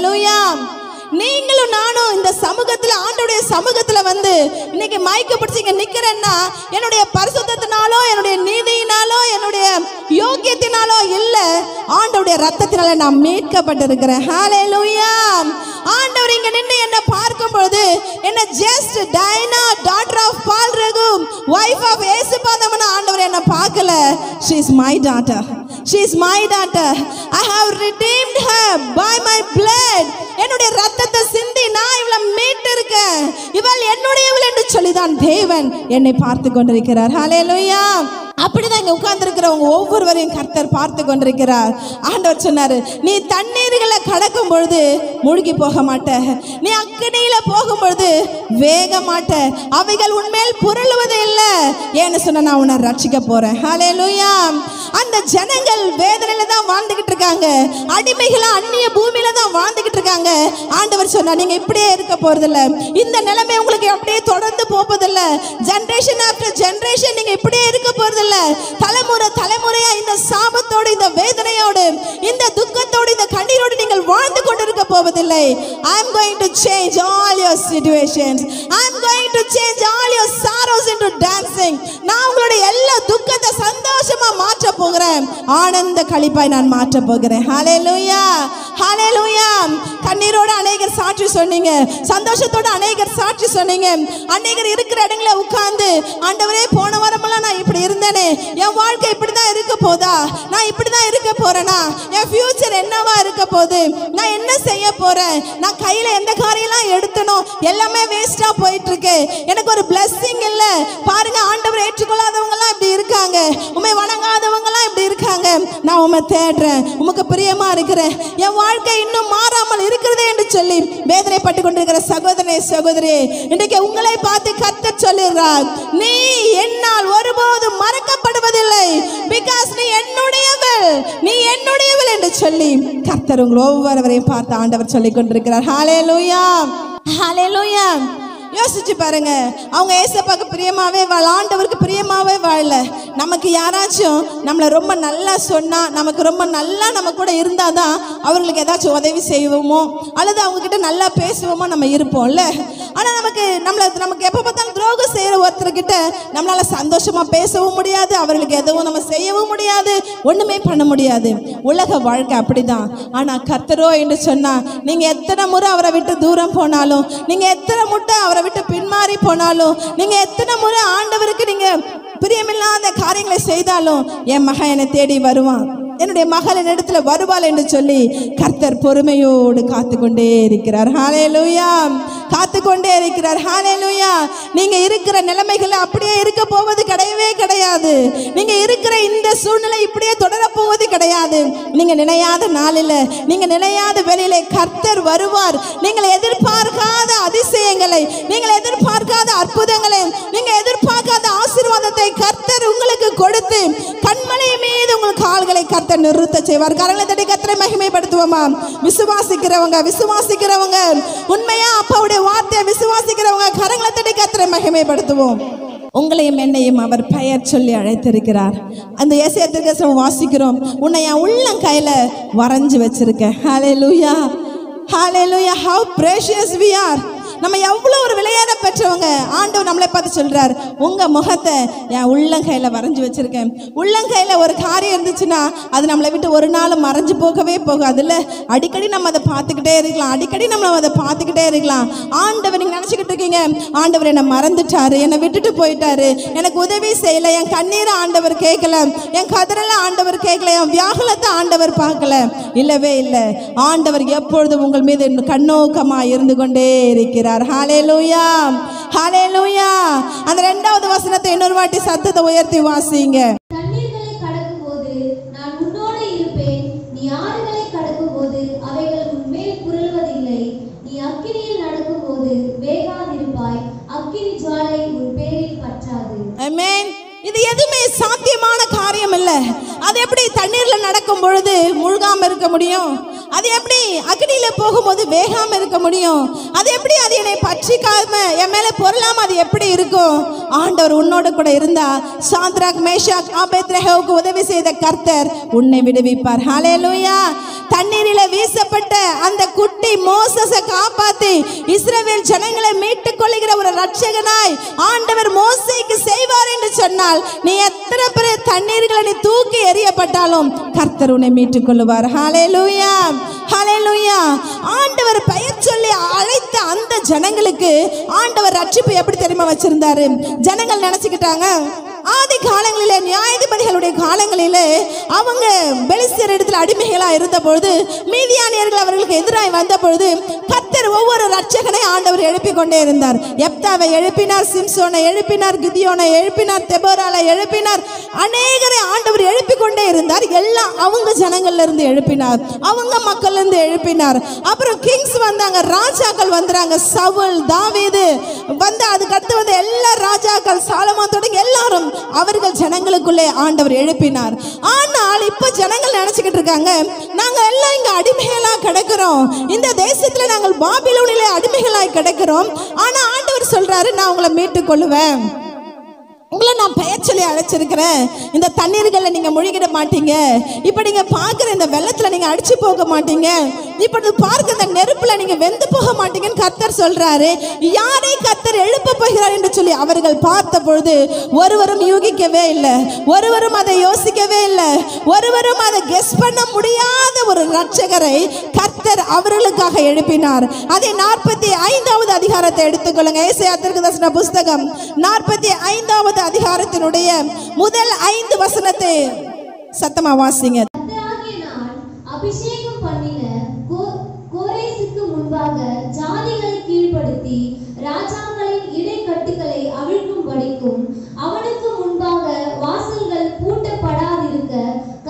நீங்களும் நானும் இந்த சமூகத்துல ஆண்டோடைய சமூகத்துல வந்து இன்னைக்கு மயக்க பிடிச்சி இங்க நிக்கிறேன்னா என்னுடைய பரிசுத்தத்தினாலோ என்னுடைய நீதியினாலோ என்னுடைய யோக்கியத்தினாலோ இல்ல ஆண்டவருடைய ரத்தத்தினால நான் மீட்கப்பட்டிருக்கிறேன் ஹalleluya ஆண்டவர் இங்க நின்று என்ன பார்க்கும் பொழுது என்ன just Dina daughter of Paul Raghu wife of ஏசுபாதம்னு ஆண்டவர் என்ன பார்க்கல she is my daughter she is my daughter i have redeemed her by my blood என்னுடைய ரத்தத்தை சிந்தி நான் இவளை மீட்டிருக்கேன் இவள் என்னுடையவள் என்று சொல்லிதான் தேவன் என்னை பார்த்து கொண்டிருக்கிறார் ஹalleluya அப்படிதான் இங்க உட்கார்ந்திருக்கிறவங்க ஒவ்வொருவரையும் கர்த்தர் பார்த்து கொண்டிருக்கிறார் ஆண்டவர் சொன்னாரு நீ தண்ணீர்களை கடக்கும் பொழுது மூழ்கி போக மாட்ட நீ அக்கடியில போகும் பொழுது வேக மாட்ட அவைகள் உன்மேல் புரளுவது இல்லை ஏன்னு சொன்னா நான் உன்னை ரட்சிக்க போறேன் ஹalleluya அந்த ஜனங்கள் வேதனையில தான் வாழ்ந்துகிட்டு இருக்காங்க அடிமைகளா அந்நிய பூமியில தான் வாழ்ந்துகிட்டு இருக்காங்க ஆண்டவர் சொன்னா நீங்க இப்படியே இருக்க போறதில்ல இந்த நிலைமை உங்களுக்கு அப்படியே தொடர்ந்து போவதில்ல ஜெனரேஷன் ஆஃப்டர் ஜெனரேஷன் நீங்க இப்படியே இருக்க போறதில்ல தலைமுறை தலைமுறையா இந்த சாபத்தோடு இந்த வேதனையோடு இந்த துக்கத்தோடு இந்த கண்ணீரோடு நீங்கள் வாழ்ந்து கொண்டிருக்க போவதில்லை I am going to change all your situations I am going to change all your sorrows into dancing நான் உங்களுடைய எல்லா துக்கத்தை சந்தோஷமா மாற்ற போகிறேன் ஆனந்த களிப்பாய் நான் மாற்ற போகிறேன் ஹalleluya ஹalleluya கண்ணீரோட அநேகர் சாட்சி சொன்னீங்க சந்தோஷத்தோட அநேகர் சாட்சி சொன்னீங்க அநேகர் இருக்கிற இடங்கள உட்கார்ந்து ஆண்டவரே போன வாரமெல்லாம் நான் இப்படி இருந்தேனே என் வாழ்க்கை இப்படி தான் இருக்க போதா நான் இப்படி தான் இருக்க போறேனா என் ஃபியூச்சர் என்னவா இருக்க போகுது நான் என்ன செய்ய போறேன் நான் கையில எந்த காரியெல்லாம் எடுத்தனோ எல்லாமே வேஸ்டா போயிட்டு இருக்கு எனக்கு ஒரு blessing இல்ல பாருங்க ஆண்டவர் ஏற்றுக்கொள்ளாதவங்க எல்லாம் இப்படி இருக்காங்க உண்மை வணங்காதவங்க எல்லாம் இப்படி இருக்காங்க நான் உம்மை தேடுறேன் உமக்கு பிரியமா இருக்கிறேன் என் வாழ்க்கை இன்னும் மாறாமல் இருக்கிறதே என்று சொல்லி வேதனைப்பட்டு கொண்டிருக்கிற சகோதரனே சகோதரி இன்றைக்கு உங்களை பார்த்து கத்த சொல்லுகிறார் நீ என்னால் ஒருபோதும் மறக்கப்படுவதில்லை பிகாஸ் நீ என்னுடையவள் நீ என்னுடையவள் என்று சொல்லி கர்த்தர் உங்கள் ஒவ்வொருவரையும் பார்த்து ஆண்டவர் சொல்லிக் கொண்டிருக்கிறார் ஹாலே லூயா ஹாலே லூயா யோசிச்சு பாருங்க அவங்க ஏசப்பாக்கு பிரியமாவே வாழ ஆண்டவருக்கு பிரியமாவே வாழல நமக்கு யாராச்சும் நம்மளை ரொம்ப நல்லா சொன்னா நமக்கு ரொம்ப நல்லா நம்ம கூட இருந்தாதான் அவங்களுக்கு ஏதாச்சும் உதவி செய்வோமோ அல்லது அவங்க கிட்ட நல்லா பேசுவோமோ நம்ம இருப்போம்ல ஆனா நமக்கு நம்மள நமக்கு எப்ப பார்த்தாலும் துரோகம் செய்யற ஒருத்தர்கிட்ட நம்மளால சந்தோஷமா பேசவும் முடியாது அவர்களுக்கு எதுவும் நம்ம செய்யவும் முடியாது ஒண்ணுமே பண்ண முடியாது உலக வாழ்க்கை அப்படிதான் ஆனா கர்த்தரோ என்று சொன்னா நீங்க எத்தனை முறை அவரை விட்டு தூரம் போனாலும் நீங்க எத்தனை முட்டை அவரை விட்டு பின்மாறி போனாலும் நீங்க எத்தனை முறை ஆண்டவருக்கு நீங்க பிரியமில்லாத காரியங்களை செய்தாலும் என் மகன் என்னை தேடி வருவான் என்னுடைய மகள் என்னிடத்துல வருவாள் என்று சொல்லி கர்த்தர் பொறுமையோடு காத்து கொண்டே இருக்கிறார் ஹalleluya காத்து கொண்டே இருக்கிறார் ஹalleluya நீங்க இருக்கிற நிலைமைகள் அப்படியே இருக்க போவது கிடையவே கிடையாது நீங்க இருக்கிற இந்த சூழ்நிலை இப்படியே தொடர போவது கிடையாது நீங்க நினையாத நாளில் நீங்க நினையாத வேளையிலே கர்த்தர் வருவார் நீங்கள் எதிர்பார்க்காத அதிசயங்களை நீங்கள் எதிர்பார்க்காத அற்புதங்களை நீங்க எதிர்பார்க்காத ஆசீர்வாதத்தை கர்த்தர் உங்களுக்கு கொடுத்து கண்மலை மீது உங்கள் கால்களை கர்த்தர் நிறுத்த செய்வார் கரங்களை தட்டி கர்த்தரை மகிமைப்படுத்துவோமா விசுவாசிக்கிறவங்க விசுவாசிக்கிறவங்க உண்மையா அப்பாவுடைய வார்த்தையை விசுவாசிக்கிறவங்க கரங்களை தட்டி கர்த்தரை மகிமைப்படுத்துவோம் உங்களையும் என்னையும் அவர் பெயர் சொல்லி அழைத்திருக்கிறார் அந்த ஏசியத்திற்கு வாசிக்கிறோம் உன்னை என் உள்ளங்கையில வரைஞ்சு வச்சிருக்கேன் ஹாலே லூயா ஹாலே லூயா ஹவு பிரேஷியஸ் வி ஆர் நம்ம எவ்வளோ ஒரு விளையாட பெற்றவங்க ஆண்டவர் நம்மளை பார்த்து சொல்றார் உங்க முகத்தை என் உள்ளங்கையில வரைஞ்சு வச்சிருக்கேன் உள்ளங்கையில ஒரு காரியம் இருந்துச்சுன்னா அது நம்மளை விட்டு ஒரு நாள் மறைஞ்சு போகவே போகாதுல்ல அடிக்கடி நம்ம அதை பார்த்துக்கிட்டே இருக்கலாம் அடிக்கடி நம்ம அதை பார்த்துக்கிட்டே இருக்கலாம் ஆண்டவர் நீங்க நினைச்சுக்கிட்டு இருக்கீங்க ஆண்டவர் என்னை மறந்துட்டாரு என்னை விட்டுட்டு போயிட்டாரு எனக்கு உதவி செய்யல என் கண்ணீரை ஆண்டவர் கேட்கல என் கதறல ஆண்டவர் கேட்கல என் வியாகுலத்தை ஆண்டவர் பார்க்கல இல்லவே இல்லை ஆண்டவர் எப்பொழுதும் உங்கள் மீது கண்ணோக்கமா இருந்து கொண்டே இருக்கிறார் ஹalleluya ஹalleluya அந்த ரெண்டாவது வசனத்தை இன்னொரு வாட்டி சத்தத்தை உயர்த்தி வாசிங்க தண்ணீர்களை கடக்கும்போது நான் உன்னோடு இருப்பேன் நீ ஆறுகளை கடக்கும்போது அவைகள் உன்மேல் புரளுவதில்லை நீ அக்கினியில் நடக்கும்போது வேகாதிருப்பாய் அக்கினி ஜுவாலை உன் பேரில் பற்றாது ஆமென் இது எதுவுமே சாத்தியமான காரியம் இல்ல அது எப்படி தண்ணீர்ல நடக்கும் பொழுது முழுகாம இருக்க முடியும் அது எப்படி அக்னியில போகும்போது வேகாம இருக்க முடியும் அது எப்படி அது என்னை பற்றிக்காம என் மேல பொருளாம அது எப்படி இருக்கும் ஆண்டவர் உன்னோட கூட இருந்தா சாத்ராக் மேஷாக் ஆபேத்ரஹோவுக்கு உதவி செய்த கர்த்தர் உன்னை விடுவிப்பார் ஹalleluya தண்ணீரில வீசப்பட்ட அந்த குட்டி மோசஸை காப்பாத்தி இஸ்ரவேல் ஜனங்களை மீட்டுக் கொள்ளுகிற ஒரு ரட்சகனாய் ஆண்டவர் மோசைக்கு செய்வார் என்று சொன்னால் நீ எத்தனை பேர் தண்ணீர்களை நீ தூக்கி எறியப்பட்டாலும் கர்த்தர் உன்னை மீட்டுக் கொள்ளுவார் ஹalleluya ஹalleluya ஆண்டவர் பெயர் சொல்லி அழைத்த அந்த ஜனங்களுக்கு ஆண்டவர் ரட்சிப்பு எப்படி தெரியுமா வச்சிருந்தாரு ஜனங்கள் நினைச்சுக்கிட்டாங்க ஆதி காலங்களிலே நியாயாதிபதிகளுடைய காலங்களிலே அவங்க பெலிஸ்தர் இடத்துல அடிமைகளா இருந்த பொழுது மீதியானியர்கள் அவர்களுக்கு எதிராய் வந்த பொழுது கர்த்தர் ஒவ்வொரு ரட்சகனை ஆண்டவர் எழுப்பிக் கொண்டே இருந்தார் எப்தாவை எழுப்பினார் சிம்சோனை எழுப்பினார் கிதியோனை எழுப்பினார் தெபோராலை எழுப்பினார் அநேகரை ஆண்டவர் எழுப்பிக் கொண்டே இருந்தார் எல்லாம் அவங்க ஜனங்கள்ல இருந்து எழுப்பினார் அவங்க மக்கள்ல இருந்து எழுப்பினார் அப்புறம் கிங்ஸ் வந்தாங்க ராஜாக்கள் வந்துறாங்க சவுல் தாவீது வந்து அதுக்கு அடுத்து வந்து எல்லா ராஜாக்கள் சாலமான் தொடங்கி எல்லாரும் அவர்கள் ஜனங்களுக்குள்ளே ஆண்டவர் எழுப்பினார் ஆனால் இப்ப ஜனங்கள் நினைச்சுக்கிட்டு இருக்காங்க நாங்க எல்லாம் இங்க அடிமைகளா கிடக்கிறோம் இந்த தேசத்துல நாங்கள் பாபிலோனிலே அடிமைகளாய் கிடக்கிறோம் ஆனா ஆண்டவர் சொல்றாரு நான் உங்களை மீட்டுக் கொள்ளுவேன் உங்களை நான் பெயர் சொல்லி அழைச்சிருக்கிறேன் இந்த தண்ணீர்களை நீங்க முழுகிட மாட்டீங்க இப்ப நீங்க பார்க்குற இந்த வெள்ளத்துல நீங்க அடிச்சு போக மாட்டீங்க இப்ப நீ பார்க்க இந்த நெருப்புல நீங்க வெந்து போக மாட்டீங்கன்னு கர்த்தர் சொல்றாரு யாரை கர்த்தர் எழுப்ப போகிறார் என்று சொல்லி அவர்கள் பார்த்த பொழுது ஒருவரும் யூகிக்கவே இல்லை ஒருவரும் அதை யோசிக்கவே இல்லை ஒருவரும் அதை கெஸ் பண்ண முடியாத ஒரு ரட்சகரை கர்த்தர் அவர்களுக்காக எழுப்பினார் அதை நாற்பத்தி ஐந்தாவது அதிகாரத்தை எடுத்துக்கொள்ளுங்க ஏசையா தீர்க்கதரிசன புஸ்தகம் நாற்பத்தி ஐந்தாவது அதிகாரத்தினுடைய முதல் ஐந்து வசனத்தை சத்தமா வாசிங்க கர்த்தராகிய நான் அபிஷேகம் பண்ணின கோ- கோரேசுக்கு முன்பாக ஜாதிகளை கீழ்ப்படுத்தி ராஜாக்களின் இடைக்கட்டுகளை அவிழ்க்கும் படிக்கும் அவனுக்கு முன்பாக வாசல்கள் பூட்டப்படாதிருக்க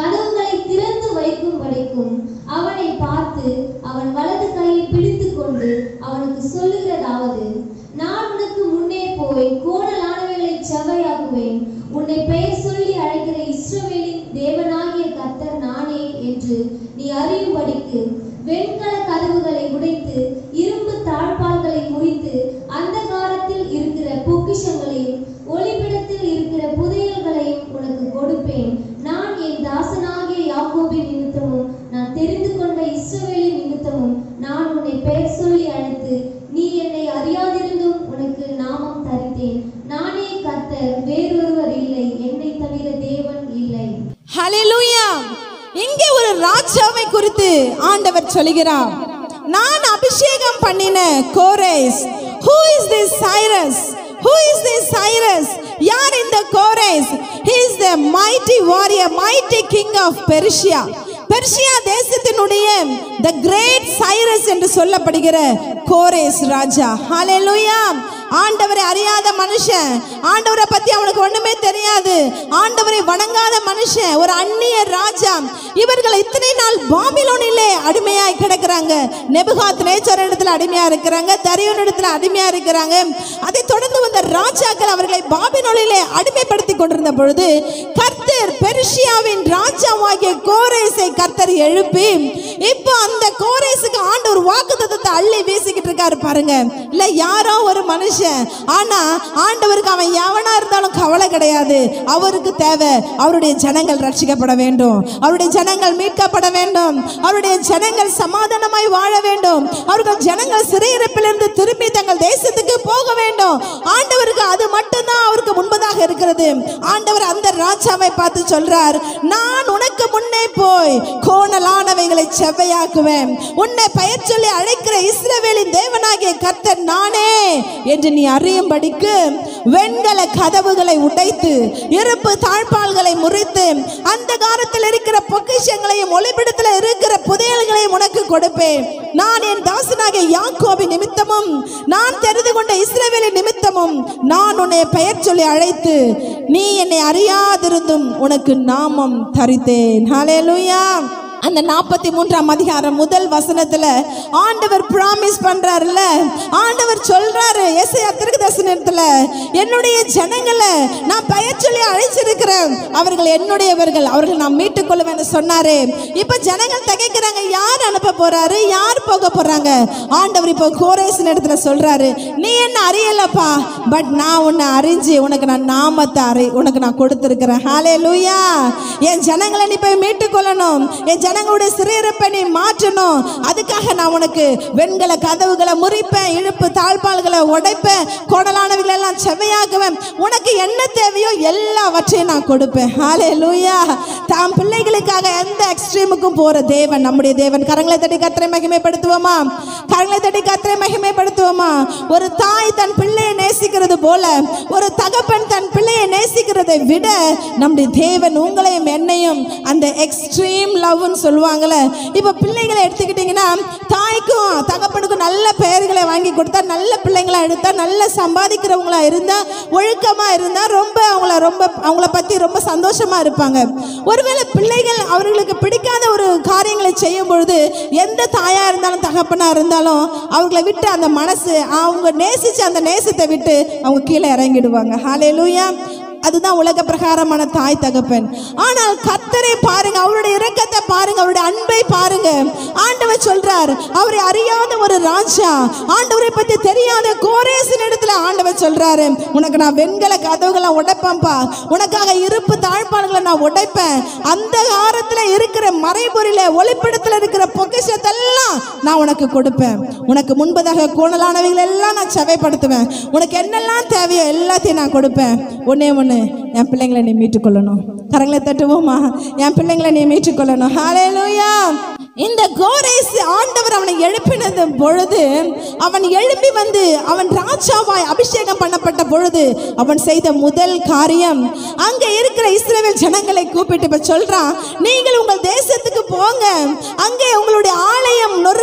பார்த்து அவன் வலது கையை பிடித்துக் கொண்டு அவனுக்கு சொல்லுகிறதாவது நான் உனக்கு முன்னே போய் கோணலானவைகளை செவ்வையாக்குவேன் உன்னை பெயர் சொல்லி அழைக்கிற இஸ்ரவேலின் தேவனாகிய கர்த்தர் நானே என்று நீ அறியும்படிக்கு வெண்கல கதவுகளை உடைத்து இரும்பு தாழ்பால்களை முறித்து அந்தகாரத்தில் இருக்கிற பொக்கிஷங்களையும் ஒளிபிடத்தில் இருக்கிற புதையல்களையும் உனக்கு கொடுப்பேன் நான் என் தாசனாகிய யாக்கோபின் நிமித்தமும் நான் தெரிந்து கொண்ட இஸ்ரவேலின் நிமித்தமும் நான் உன்னை பெயர் சொல்லி அழைத்து நீ என்னை அறியாதிருந்தும் உனக்கு நாமம் தரித்தேன் நானே கர்த்தர் வேறொருவர் இல்லை என்னை தவிர தேவன் இல்லை ஹalleluya இங்கே ஒரு ராஜாவை குறித்து ஆண்டவர் சொல்கிறார் நான் அபிஷேகம் பண்ணின கோரேஸ் who is this cyrus who is this cyrus யார் இந்த கோரேஸ் he is the mighty warrior mighty king of persia Persia தேசத்தினுடைய த கிரேட் சைரஸ் என்று சொல்லப்படுகிற கோரேஸ் ராஜா ஹalleluya ஆண்டவரை அறியாத மனுஷன் ஆண்டவரை பத்தி அவனுக்கு ஒண்ணுமே தெரியாது ஆண்டவரை வணங்காத மனுஷன் ஒரு அந்நிய ராஜா இவர்கள் இத்தனை நாள் பாபிலோனிலே அடிமையாய் கிடக்குறாங்க நெபுகாத் நேச்சர் இடத்துல அடிமையா இருக்கிறாங்க தரியோன் இடத்துல அடிமையா இருக்கிறாங்க அதை தொடர்ந்து வந்த ராஜாக்கள் அவர்களை பாபிலோனிலே அடிமைப்படுத்தி கொண்டிருந்த பொழுது கர்த்தர் பெர்ஷியாவின் ராஜாவாகிய கோரேசை கர்த்தர் எழுப்பி இப்போ அந்த கோரேசுக்கு ஆண்டவர் வாக்குத்தத்தத்தை அள்ளி வீசிக்கிட்டு இருக்காரு பாருங்க இல்ல யாரோ ஒரு மனுஷன் ஆனா ஆண்டவருக்கு அவன் எவனா இருந்தாலும் கவலை கிடையாது அவருக்கு தேவை அவருடைய ஜனங்கள் ரட்சிக்கப்பட வேண்டும் அவருடைய ஜனங்கள் மீட்கப்பட வேண்டும் அவருடைய ஜனங்கள் சமாதானமாய் வாழ வேண்டும் அவர்கள் ஜனங்கள் சிறையிருப்பிலிருந்து திரும்பி தங்கள் தேசத்துக்கு போக வேண்டும் ஆண்டவருக்கு அது மட்டும்தான் அவருக்கு முன்பதாக இருக்கிறது ஆண்டவர் அந்த ராஜாவை பார்த்து சொல்றார் நான் உனக்கு முன்னே போய் கோணலானவைகளை செவ்வையாக்குவேன் உன்னை பெயர் சொல்லி அழைக்கிற இஸ்ரவேலின் தேவனாகிய கர்த்தர் நானே என்று நீ அறியும்படிக்கு வெண்கல கதவுகளை உடைத்து இருப்பு தாழ்பால்களை முறித்து அந்த காலத்தில் இருக்கிற பொக்கிஷங்களையும் ஒளிபிடத்தில் இருக்கிற புதையல்களையும் உனக்கு கொடுப்பேன் நான் என் தாசனாகிய யாக்கோபின் நிமித்தமும் நான் தெரிந்து கொண்ட இஸ்ரவேலின் நிமித்தமும் நான் உன்னை பெயர் சொல்லி அழைத்து நீ என்னை அறியாதிருந்தும் உனக்கு நாமம் தரித்தேன் ஹalleluya அந்த நாற்பத்தி மூன்றாம் அதிகாரம் முதல் வசனத்துல ஆண்டவர் ப்ராமிஸ் பண்றாருல்ல ஆண்டவர் சொல்றாரு எஸ்ஐ திருக்கு தரிசனத்துல என்னுடைய ஜனங்களை நான் பெயர் சொல்லி அழைச்சிருக்கிறேன் அவர்கள் என்னுடையவர்கள் அவர்கள் நான் மீட்டுக் கொள்வேன் சொன்னாரு இப்ப ஜனங்கள் திகைக்கிறாங்க யார் அனுப்ப போறாரு யார் போக போறாங்க ஆண்டவர் இப்போ கோரேசன் இடத்துல சொல்றாரு நீ என்ன அறியலப்பா பட் நான் உன்னை அறிஞ்சு உனக்கு நான் நாமத்தை அறி உனக்கு நான் கொடுத்துருக்கிறேன் ஹாலே லூயா என் ஜனங்களை நீ போய் மீட்டுக் கொள்ளணும் என் ஜனங்களுடைய சிறையிருப்பை நீ மாற்றணும் அதுக்காக நான் உனக்கு வெண்கல கதவுகளை முறிப்பேன் இழுப்பு தாழ்பால்களை உடைப்பேன் கோடலானவைகளை எல்லாம் செவ்வையாக்குவேன் உனக்கு என்ன தேவையோ எல்லாவற்றையும் நான் கொடுப்பேன் ஹாலே லூயா தாம் பிள்ளைகளுக்காக எந்த எக்ஸ்ட்ரீமுக்கும் போற தேவன் நம்முடைய தேவன் கரங்களை தட்டி கத்திரை மகிமைப்படுத்துவோமா கரங்களை தட்டி கத்திரை மகிமைப்படுத்துவோமா ஒரு தாய் தன் பிள்ளையை நேசிக்கிறது போல ஒரு தகப்பன் தன் பிள்ளையை நேசிக்கிறதை விட நம்முடைய தேவன் உங்களையும் என்னையும் அந்த எக்ஸ்ட்ரீம் லவ்னு சொல்லுவாங்கல்ல இப்போ பிள்ளைகளை எடுத்துக்கிட்டிங்கன்னா தாய்க்கும் தகப்பனுக்கும் நல்ல பெயர்களை வாங்கி கொடுத்தா நல்ல பிள்ளைங்களா எடுத்தா நல்ல சம்பாதிக்கிறவங்களா இருந்தா ஒழுக்கமா இருந்தா ரொம்ப அவங்கள ரொம்ப அவங்கள பத்தி ரொம்ப சந்தோஷமா இருப்பாங்க ஒருவேளை பிள்ளைகள் அவர்களுக்கு பிடிக்காத ஒரு காரியங்களை செய்யும் பொழுது எந்த தாயா இருந்தாலும் தகப்பனா இருந்தாலும் அவங்கள விட்டு அந்த மனசு அவங்க நேசிச்ச அந்த நேசத்தை விட்டு அவங்க கீழே இறங்கிடுவாங்க ஹalleluya அதுதான் உலக பிரகாரமான தாய் தகப்பன் ஆனால் கர்த்தரை பாருங்க அவருடைய இரக்கத்தை பாருங்க அவருடைய அன்பை பாருங்க ஆண்டவர் சொல்றார் அவரை அறியாத ஒரு ராஜா ஆண்டவரை பத்தி தெரியாத கோரேசின் இடத்துல ஆண்டவர் சொல்றாரு உனக்கு நான் வெண்கல கதவுகளை உடைப்பேன்ப்பா உனக்காக இருப்பு தாழ்பாடுகளை நான் உடைப்பேன் அந்த காரத்துல இருக்கிற மறைபொருள ஒளிப்பிடத்துல இருக்கிற பொக்கிஷத்தெல்லாம் நான் உனக்கு கொடுப்பேன் உனக்கு முன்பதாக கோணலானவைகள் எல்லாம் நான் செவைப்படுத்துவேன் உனக்கு என்னெல்லாம் தேவையோ எல்லாத்தையும் நான் கொடுப்பேன் ஒன்னே ஒன்று என் பிள்ளைங்களை நீ மீட்டுக்கொள்ளணும் கரங்களை தட்டுவோமா என் பிள்ளைங்களை நீ மீட்டுக்கொள்ளணும் ஹalleluya இந்த கோரேஸ் ஆண்டவர் அவனை எழுப்பினது பொழுது அவன் எழுப்பி வந்து அவன் ராஜாவாய் அபிஷேகம் பண்ணப்பட்ட பொழுது அவன் செய்த முதல் காரியம் அங்க இருக்கிற இஸ்ரவேல் ஜனங்களை கூப்பிட்டு இப்ப சொல்றான் நீங்கள் உங்கள் தேசத்துக்கு போங்க அங்கே உங்களுடைய ஆலயம் நொறுக்கப்பட்டு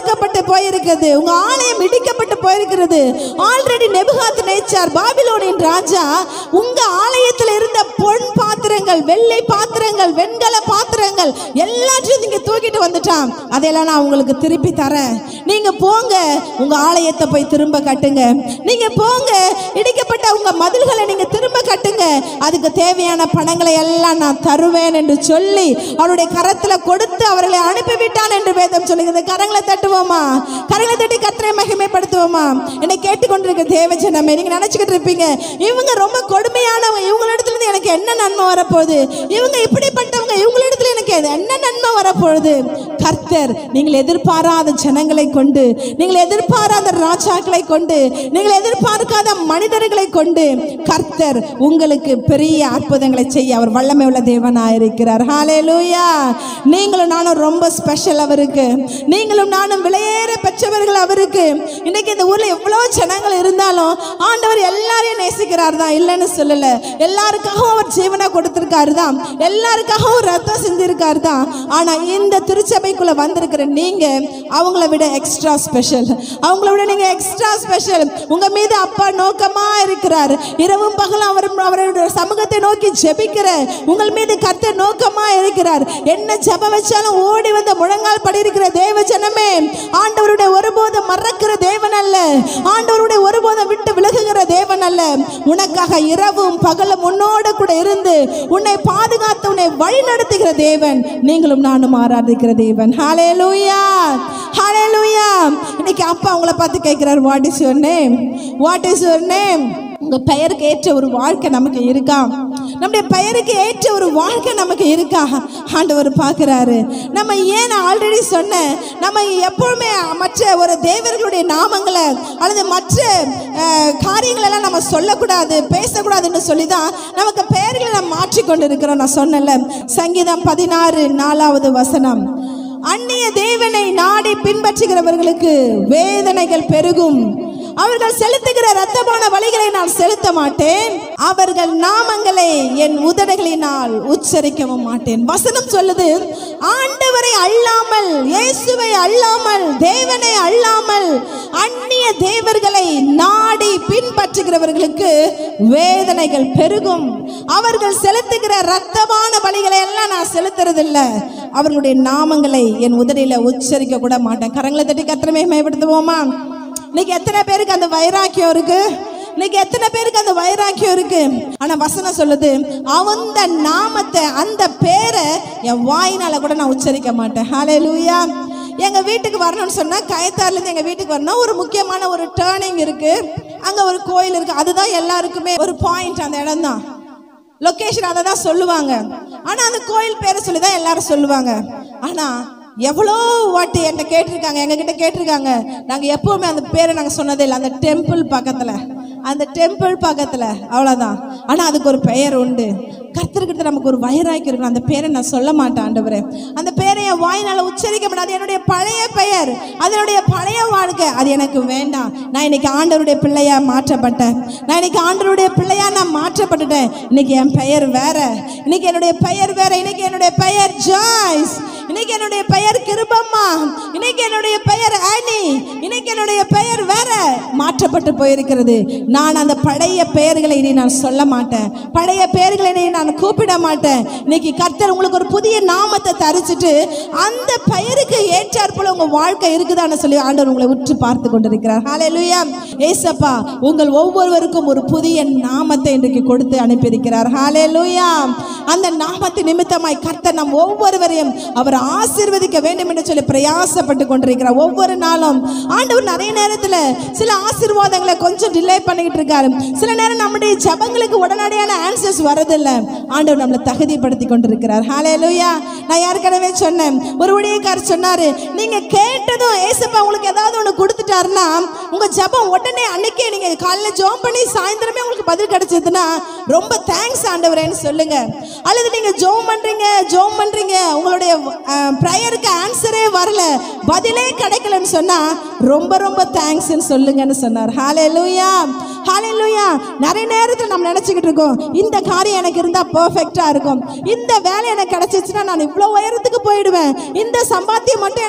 போயிருக்கிறது உங்க ஆலயம் இடிக்கப்பட்டு போயிருக்கிறது ஆல்ரெடி நெபுகாத் நேச்சார் பாபிலோனின் ராஜா உங்க ஆலயத்தில் இருந்த பொன் பாத்திரங்கள் வெள்ளை பாத்திரங்கள் வெண்கல பாத்திரங்கள் எல்லாத்தையும் நீங்க தூக்கிட்டு வந்துட்டான் அதையெல்லாம் நான் உங்களுக்கு திருப்பி தரேன் நீங்க போங்க உங்க ஆலயத்தை போய் திரும்ப கட்டுங்க நீங்க போங்க இடிக்கப்பட்ட உங்க மதில்களை நீங்க திரும்ப கட்டுங்க அதுக்கு தேவையான பணங்களை எல்லாம் நான் தருவேன் என்று சொல்லி அவருடைய கரத்துல கொடுத்து அவர்களை அனுப்பிவிட்டான் என்று வேதம் சொல்லுங்க இந்த கரங்களை தட்டுவோமா கரங்களை தட்டி கத்திரை மகிமைப்படுத்துவோமா என்னை கேட்டுக்கொண்டிருக்க தேவ ஜனமே நீங்க நினைச்சுக்கிட்டு இருப்பீங்க இவங்க ரொம்ப கொடுமையானவங்க இவங்களிடத்துல இருந்து எனக்கு என்ன நன்மை வரப்போகுது இவங்க இப்படிப்பட்டவங்க இவங்களிடத்துல எனக்கு என்ன நன்மை வரப்போகுது கர்த்தர் நீங்கள் எதிர்பாராத ஜனங்களை கொண்டு நீங்கள் எதிர்பாராத ராஜாக்களை கொண்டு நீங்கள் எதிர்பார்க்காத மனிதர்களை கொண்டு கர்த்தர் உங்களுக்கு பெரிய அற்புதங்களை செய்ய அவர் வல்லமை உள்ள தேவனாயிருக்கிறார் ஹalleluya நீங்களும் நானும் ரொம்ப ஸ்பெஷல் அவருக்கு நீங்களும் நானும் விலையேற பெற்றவர்கள் அவருக்கு இன்னைக்கு இந்த ஊர்ல எவ்வளோ ஜனங்கள் இருந்தாலும் ஆண்டவர் எல்லாரையும் நேசிக்கிறார் தான் இல்லைன்னு சொல்லல எல்லாருக்காகவும் அவர் ஜீவனை கொடுத்திருக்காரு தான் எல்லாருக்காகவும் ரத்தம் செஞ்சிருக்காரு தான் ஆனா இந்த திருச்சபைக்குள்ள வந்திருக்கிற நீங்க அவங்கள விட எக்ஸ்ட்ரா ஸ்பெஷல் அவங்கள விட நீங்க எக்ஸ்ட்ரா ஸ்பெஷல் உங்க மீது அப்பா நோக்கமா இருக்கிறார் இரவும் பகலும் அவர் அவருடைய சமூகத்தை நோக்கி ஜெபிக்கிற உங்கள் மீது கர்த்தர் நோக்கமா இருக்கிறார் என்ன ஜெபம் வச்சாலும் ஓடி வந்து முழங்கால் படி இருக்கிற தேவ ஜனமே ஆண்டவருடைய ஒருபோதும் மறக்கிற தேவன் அல்ல ஆண்டவருடைய ஒருபோதும் விட்டு விலகுகிற தேவன் அல்ல உனக்காக இரவும் பகலும் உன்னோடு கூட இருந்து உன்னை பாதுகாத்து உன்னை வழி நடத்துகிற தேவன் நீங்களும் நானும் ஆராதிக்கிற தேவன் ஹalleluya ஹalleluya இன்னைக்கு அப்பா உங்களை பார்த்து கேட்கிறார் what is your name what is your name உங்க பெயருக்கு ஏற்ற ஒரு வாழ்க்கை நமக்கு இருக்கா நம்முடைய பெயருக்கு ஏற்ற ஒரு வாழ்க்கை நமக்கு இருக்கா ஆண்டவர் பார்க்குறாரு நம்ம ஏன் ஆல்ரெடி சொன்னேன் நம்ம எப்பவுமே மற்ற ஒரு தேவர்களுடைய நாமங்களை அல்லது மற்ற அஹ், காரியங்களெல்லாம் நம்ம சொல்லக்கூடாது பேசக்கூடாதுன்னு சொல்லி தான் நமக்கு பெயர்களை நம்ம மாற்றிக்கொண்டு இருக்கிறோம் நான் சொன்னேன்ல சங்கீதம் பதினாறு நாலாவது வசனம் அந்நிய தேவனை நாடி பின்பற்றுகிறவர்களுக்கு வேதனைகள் பெருகும் அவர்கள் செலுத்துகிற இரத்தமான வழிகளை நான் செலுத்த மாட்டேன் அவர்கள் நாமங்களை என் உதடுகளினால் உச்சரிக்கவும் மாட்டேன் வசனம் சொல்லுது ஆண்டவரை அல்லாமல் இயேசுவை அல்லாமல் தேவனை அல்லாமல் அந்நிய தேவர்களை நாடி பின்பற்றுகிறவர்களுக்கு வேதனைகள் பெருகும் அவர்கள் செலுத்துகிற இரத்தமான பலிகளை எல்லாம் நான் செலுத்துறதில்ல அவர்களுடைய நாமங்களை என் உதடியில உச்சரிக்க கூட மாட்டேன் கரங்களை தட்டி கத்திரமே மேம்படுத்துவோமா இன்னைக்கு எத்தனை பேருக்கு அந்த வைராக்கியம் இருக்கு இன்னைக்கு எத்தனை பேருக்கு அந்த வைராக்கியம் இருக்கு ஆனா வசனம் சொல்லுது அந்த நாமத்தை அந்த பேரை என் வாயினால கூட நான் உச்சரிக்க மாட்டேன் ஹalleluya எங்க வீட்டுக்கு வரணும்னு சொன்னா கயத்தார்ல இருந்து எங்க வீட்டுக்கு வரணும் ஒரு முக்கியமான ஒரு டேர்னிங் இருக்கு அங்க ஒரு கோயில் இருக்கு அதுதான் எல்லாருக்குமே ஒரு பாயிண்ட் அந்த இடம் தான் லொக்கேஷன் அதை தான் சொல்லுவாங்க ஆனா அந்த கோயில் பேரை சொல்லி தான் எல்லாரும் சொல்லுவாங்க ஆனா எவ்வளோ வாட்டி என்கிட்ட கேட்டிருக்காங்க எங்ககிட்ட கேட்டிருக்காங்க நாங்க எப்பவுமே அந்த பேரை நாங்க சொன்னதே இல்லை அந்த டெம்பிள் பக்கத்துல அந்த டெம்பிள் பக்கத்துல அவ்வளவுதான் ஆனா அதுக்கு ஒரு பெயர் உண்டு கர்த்தர்கிட்ட நமக்கு ஒரு வைராக்கி இருக்கணும் அந்த பேரை நான் சொல்ல மாட்டேன் ஆண்டவரே அந்த பேரை என் வாயினால உச்சரிக்க மாட்டேன் அது என்னுடைய பழைய பெயர் அதனுடைய பழைய வாழ்க்கை அது எனக்கு வேண்டாம் நான் இன்னைக்கு ஆண்டவருடைய பிள்ளையா மாற்றப்பட்டேன் நான் இன்னைக்கு ஆண்டவருடைய பிள்ளையா நான் மாற்றப்பட்டுட்டேன் இன்னைக்கு என் பெயர் வேற இன்னைக்கு என்னுடைய பெயர் வேற இன்னைக்கு என்னுடைய பெயர் ஜாய்ஸ் இன்னைக்கு என்னுடைய பெயர் கிருபம்மா இன்னைக்கு என்னுடைய பெயர் ஆனி இன்னைக்கு என்னுடைய பெயர் வேற மாற்றப்பட்டு போயிருக்கிறது நான் அந்த பழைய பெயர்களை இனி நான் சொல்ல மாட்டேன் பழைய பெயர்களை இனி நான் கூப்பிட மாட்டேன் இன்னைக்கு கர்த்தர் உங்களுக்கு ஒரு புதிய நாமத்தை தரிச்சிட்டு அந்த பெயருக்கு ஏற்றாற் போல உங்க வாழ்க்கை இருக்குதான்னு சொல்லி ஆண்டவர் உங்களை உற்று பார்த்து கொண்டிருக்கிறார் ஹalleluya ஏசப்பா உங்கள் ஒவ்வொருவருக்கும் ஒரு புதிய நாமத்தை இன்றைக்கு கொடுத்து அனுப்பியிருக்கிறார் ஹalleluya அந்த நாமத்தின் நிமித்தமாய் கர்த்தர் நம் ஒவ்வொருவரையும் அவர் ஆசீர்வதிக்க வேண்டும் என்று சொல்லி பிரயாசப்பட்டு கொண்டிருக்கிறார் ஒவ்வொரு நாளும் ஆண்டவர் நிறைய நேரத்துல சில ஆசீர்வாதங்களை கொஞ்சம் டிலே பண்ணிக்கிட்டு இருக்காரு சில நேரம் நம்முடைய ஜபங்களுக்கு உடனடியான ஆன்சர்ஸ் வரதில்லை ஆண்டவர் நம்மளை தகுதிப்படுத்தி கொண்டிருக்கிறார் ஹalleluya நான் ஏற்கனவே சொன்னேன் ஒரு ஊழியக்காரர் சொன்னாரு நீங்க கேட்டதும் ஏசப்பா உங்களுக்கு ஏதாவது ஒன்று கொடுத்துட்டாருன்னா உங்க ஜபம் உடனே அன்னைக்கே நீங்க காலைல ஜோம் பண்ணி சாயந்தரமே உங்களுக்கு பதில் கிடைச்சதுன்னா ரொம்ப தேங்க்ஸ் ஆண்டவரேன்னு சொல்லுங்க அல்லது நீங்க ஜோம் பண்றீங்க ஜோம் பண்றீங்க உங்களுடைய ப்ரேயருக்கு ஆன்சரே வரல பதிலே கிடைக்கலன்னு சொன்னா ரொம்ப ரொம்ப தேங்க்ஸ்ன்னு சொல்லுங்கன்னு சொன்னார் ஹalleluya ஹalleluya நிறைய நேரத்தில் நம்ம நினைச்சுக்கிட்டு இருக்கோம் இந்த காரியம் எனக்கு இருந்தா பெர்ஃபெக்ட்டா இருக்கும் இந்த வேலை எனக்கு கிடைச்சிச்சுன்னா நான் இவ்வளோ உயரத்துக்கு போயிடுவேன் இந்த சம்பாத்தியம் மட்டும் எனக்கு கிடைச்சிச்சு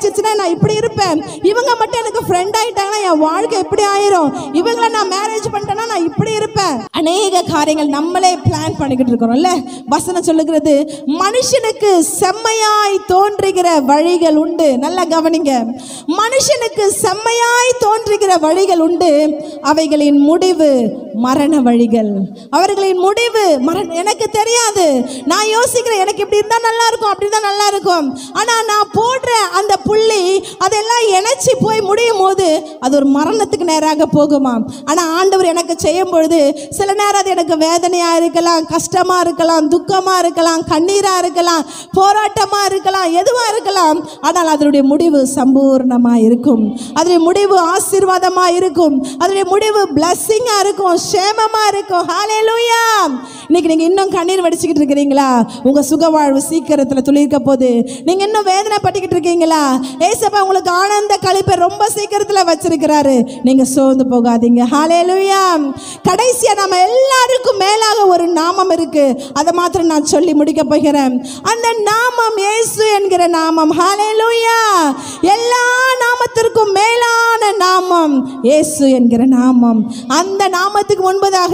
கிடைச்சிச்சுன்னா நான் இப்படி இருப்பேன் இவங்க மட்டும் எனக்கு ஃப்ரெண்ட் ஆயிட்டாங்கன்னா என் வாழ்க்கை எப்படி ஆயிரும் இவங்கள நான் மேரேஜ் பண்ணிட்டேன்னா நான் இப்படி இருப்பேன் அநேக காரியங்கள் நம்மளே பிளான் பண்ணிக்கிட்டு இருக்கிறோம்ல வசனம் சொல்லுகிறது மனுஷனுக்கு செம்மையாய் தோன்றுகிற வழிகள் உண்டு நல்லா கவனிங்க மனுஷனுக்கு செம்மையாய் தோன்றுகிற வழிகள் உண்டு அவைகளின் முடிவு மரண வழிகள் அவர்களின் முடிவு மரண எனக்கு தெரியாது நான் யோசிக்கிறேன் எனக்கு இப்படி இருந்தா நல்லா இருக்கும் அப்படி இருந்தா நல்லா இருக்கும் ஆனா நான் போடுற அந்த புள்ளி அதெல்லாம் இணைச்சி போய் முடியும் போது அது ஒரு மரணத்துக்கு நேராக போகுமா ஆனா ஆண்டவர் எனக்கு செய்யும் பொழுது சில நேரம் அது எனக்கு வேதனையா இருக்கலாம் கஷ்டமா இருக்கலாம் துக்கமா இருக்கலாம் கண்ணீரா இருக்கலாம் போராட்டமா இருக்கலாம் எதுவா இருக்கலாம் ஆனால் அதனுடைய முடிவு சம்பூர்ணமா இருக்கும் அதனுடைய முடிவு ஆசீர்வாதமா இருக்கும் அதனுடைய முடிவு பிளஸ்ஸிங்கா இருக்கும் சேமமா இருக்கும் ஹalleluya இன்னைக்கு நீங்க இன்னும் கண்ணீர் வடிச்சுக்கிட்டு இருக்கிறீங்களா உங்க சுக வாழ்வு சீக்கிரத்துல துளிர்க்க போது நீங்க இன்னும் வேதனை பட்டுக்கிட்டு இருக்கீங்களா ஏசப்பா உங்களுக்கு ஆனந்த கழிப்பை ரொம்ப சீக்கிரத்துல வச்சிருக்கிறாரு நீங்க சோர்ந்து போகாதீங்க ஹalleluya கடைசியா நம்ம எல்லாருக்கும் மேலாக ஒரு நாமம் இருக்கு அதை மாத்திரம் நான் சொல்லி முடிக்க போகிறேன் அந்த நாமம் இயேசு என்கிற நாமம் ஹalleluya எல்லா நாமத்திற்கும் மேலான நாமம் இயேசு என்கிற நாமம் அந்த நாமத்துக்கு முன்பதாக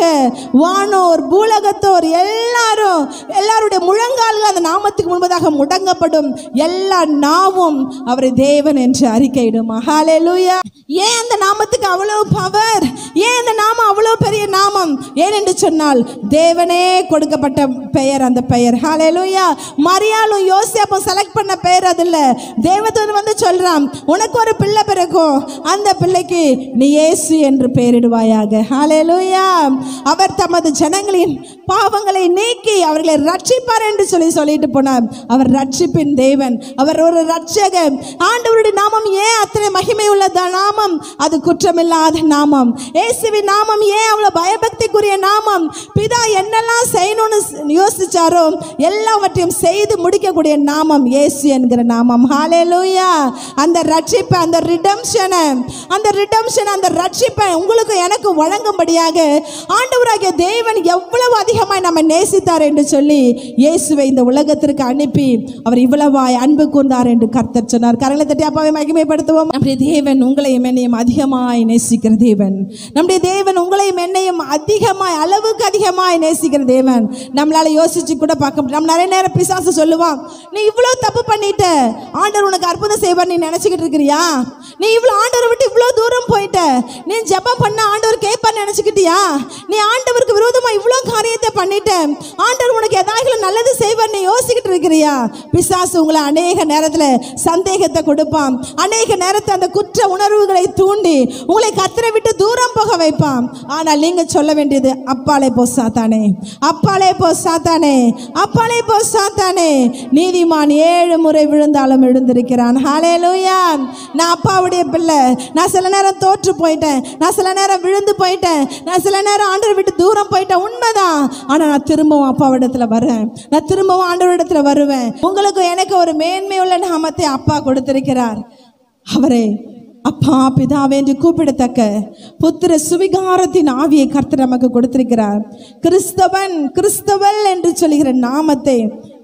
வானோர் பூலகத்தோர் எல்லாரும் எல்லாருடைய முழங்கால்கள் அந்த நாமத்துக்கு முன்பதாக முடங்கப்படும் எல்லா நாவும் அவரை தேவன் என்று அறிக்கையிடும் ஹalleluya ஏன் அந்த நாமத்துக்கு அவ்வளவு பவர் ஏன் அந்த நாமம் அவ்வளவு பெரிய நாமம் ஏன் என்று சொன்னால் தேவனே கொடுக்கப்பட்ட பெயர் அந்த பெயர் ஹalleluya மரியாளும் யோசியாப்பும் செலக்ட் பண்ண பெயர் அது இல்ல தேவதூதன் வந்து சொல்றான் உனக்கு ஒரு பிள்ளை பிறக்கும் அந்த பிள்ளைக்கு நீ இயேசு என்று பெயரிடுவாயாக ஹalleluya அவர் தமது ஜனங்களின் பாவங்களை நீக்கி அவர்களை ரட்சிப்பார் என்று சொல்லி சொல்லிட்டு போனார் அவர் ரட்சிப்பின் தேவன் அவர் ஒரு ரட்சகர் ஆண்டவருடைய நாமம் ஏன் அத்தனை மகிமை உள்ள த- நாமம் அது குற்றமில்லாத நாமம் இயேசுவின் நாமம் ஏன் அவ்வளவு பயபக்திக்குரிய நாமம் பிதா என்னெல்லாம் செய்யணும்னு ஸ்- யோசிச்சாரோ எல்லாவற்றையும் செய்து முடிக்கக்கூடிய நாமம் இயேசு என்கிற நாமம் ஹalleluya அந்த ரட்சிப்பை அந்த ரிடம்ஷனை அந்த ரிடம்ஷன் அந்த ரட்சிப்பை உங்களுக்கு எனக்கு வழங்கும்படியாக ஆண்டவராகிய தேவன் எவ்வளவு அதிகமாய் நம்ம நேசித்தார் என்று சொல்லி இயேசுவை இந்த உலகத்திற்கு அனுப்பி அவர் இவ்வளவாய் அன்பு கூர்ந்தார் என்று கர்த்தர் சொன்னார் கரங்களை தட்டி அப்பாவை மகிமைப்படுத்துவோம் நம்முடைய தேவன் உங்களையும் என்னையும் அதிகமாய் நேசிக்கிற தேவன் நம்முடைய தேவன் உங்களையும் என்னையும் அதிகமாய் அளவுக்கு அதிகமாய் நேசிக்கிற தேவன் நம்மளால யோசிச்சு கூட பார்க்க முடியும் நம்ம நிறைய நேரம் பிசாசு சொல்லுவான் நீ இவ்வளவு தப்பு பண்ணிட்ட ஆண்டவர் உனக்கு அற்புதம் செய்வார் நீ நினைச்சுக்கிட்டு இருக்கிறியா நீ இவ்வளவு ஆண்டவரை விட்டு இவ்வளவு தூரம் போயிட்ட நீ ஜெபம் பண்ண ஆண்டவர் கேட்பார் நினைச்சுக்கிட்டியா நீ ஆண்டவருக்கு விரோதமா இவ்வளவு காரியத்தை பண்ணிட்ட ஆண்டவர் உனக்கு ஏதாவது நல்லது செய்வார் நீ யோசிக்கிட்டு இருக்கிறியா பிசாசு உங்களை அநேக நேரத்துல சந்தேகத்தை கொடுப்பான் அநேக நேரத்தை அந்த குற்ற உணர்வுகளை தூண்டி உங்களை கத்தரை விட்டு தூரம் போக வைப்பான் ஆனால் நீங்க சொல்ல வேண்டியது அப்பாலே போ சாத்தானே அப்பாலே போ சாத்தானே அப்பாலே போ சாத்தானே நீதிமான் ஏழு முறை விழுந்தாலும் எழுந்திருக்கிறான் ஹalleluya நான் அப்பாவுடைய பிள்ளை நான் சில நேரம் தோற்று போயிட்டேன் நான் சில நேரம் விழுந்து போயிட்டேன் நான் சில நேரம் ஆண்டவர் விட்டு தூரம் போயிட்டேன் உண்மைதான் ஆனா நான் திரும்பவும் அப்பாவிடத்துல வரேன் நான் திரும்பவும் ஆண்டவரிடத்துல வருவேன் உங்களுக்கு எனக்கு ஒரு மேன்மையுள்ள நாமத்தை அப்பா கொடுத்திருக்கிறார் அவரே அப்பா பிதாவே என்று கூப்பிடத்தக்க புத்திர சுவிகாரத்தின் ஆவியை கர்த்தர் நமக்கு கொடுத்திருக்கிறார் கிறிஸ்தவன் கிறிஸ்தவல் என்று சொல்லுகிற நாமத்தை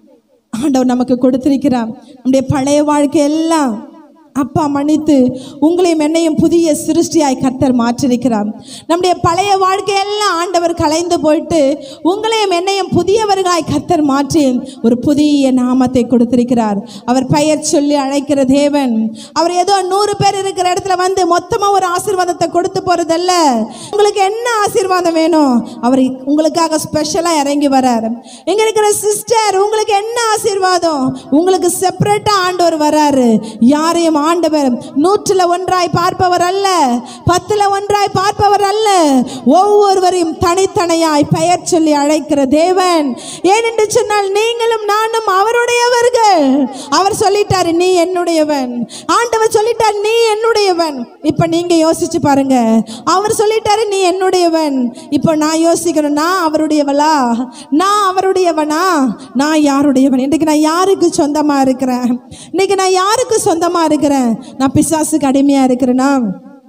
ஆண்டவர் நமக்கு கொடுத்திருக்கிறார் நம்முடைய பழைய வாழ்க்கை எல்லாம் அப்பா மன்னித்து உங்களையும் என்னையும் புதிய சிருஷ்டியாய் கர்த்தர் மாற்றிருக்கிறார் நம்முடைய பழைய வாழ்க்கையெல்லாம் ஆண்டவர் கலைந்து போயிட்டு உங்களையும் என்னையும் புதியவர்களாய் கர்த்தர் மாற்றி ஒரு புதிய நாமத்தை கொடுத்திருக்கிறார் அவர் பெயர் சொல்லி அழைக்கிற தேவன் அவர் ஏதோ நூறு பேர் இருக்கிற இடத்துல வந்து மொத்தமா ஒரு ஆசீர்வாதத்தை கொடுத்து போறதல்ல உங்களுக்கு என்ன ஆசீர்வாதம் வேணும் அவர் உங்களுக்காக ஸ்பெஷலா இறங்கி வரார் இங்க இருக்கிற சிஸ்டர் உங்களுக்கு என்ன ஆசீர்வாதம் உங்களுக்கு செப்பரேட்டா ஆண்டவர் வராரு யாரையும் ஆண்டவர் நூற்றுல ஒன்றாய் பார்ப்பவர் அல்ல பத்துல ஒன்றாய் பார்ப்பவர் அல்ல ஒவ்வொருவரையும் தனித்தனியாய் பெயர் சொல்லி அழைக்கிற தேவன் ஏனென்று சொன்னால் நீங்களும் நானும் அவருடையவர்கள் அவர் சொல்லிட்டாரு நீ என்னுடையவன் ஆண்டவர் சொல்லிட்டார் நீ என்னுடையவன் இப்ப நீங்க யோசிச்சு பாருங்க அவர் சொல்லிட்டாரு நீ என்னுடையவன் இப்போ நான் யோசிக்கிறேன் நான் அவருடையவளா நான் அவருடையவனா நான் யாருடையவன் இன்றைக்கு நான் யாருக்கு சொந்தமா இருக்கிறேன் இன்னைக்கு நான் யாருக்கு சொந்தமா இருக்கிறேன் நான் பிசாசுக்கு அடிமையா இருக்கிறேனா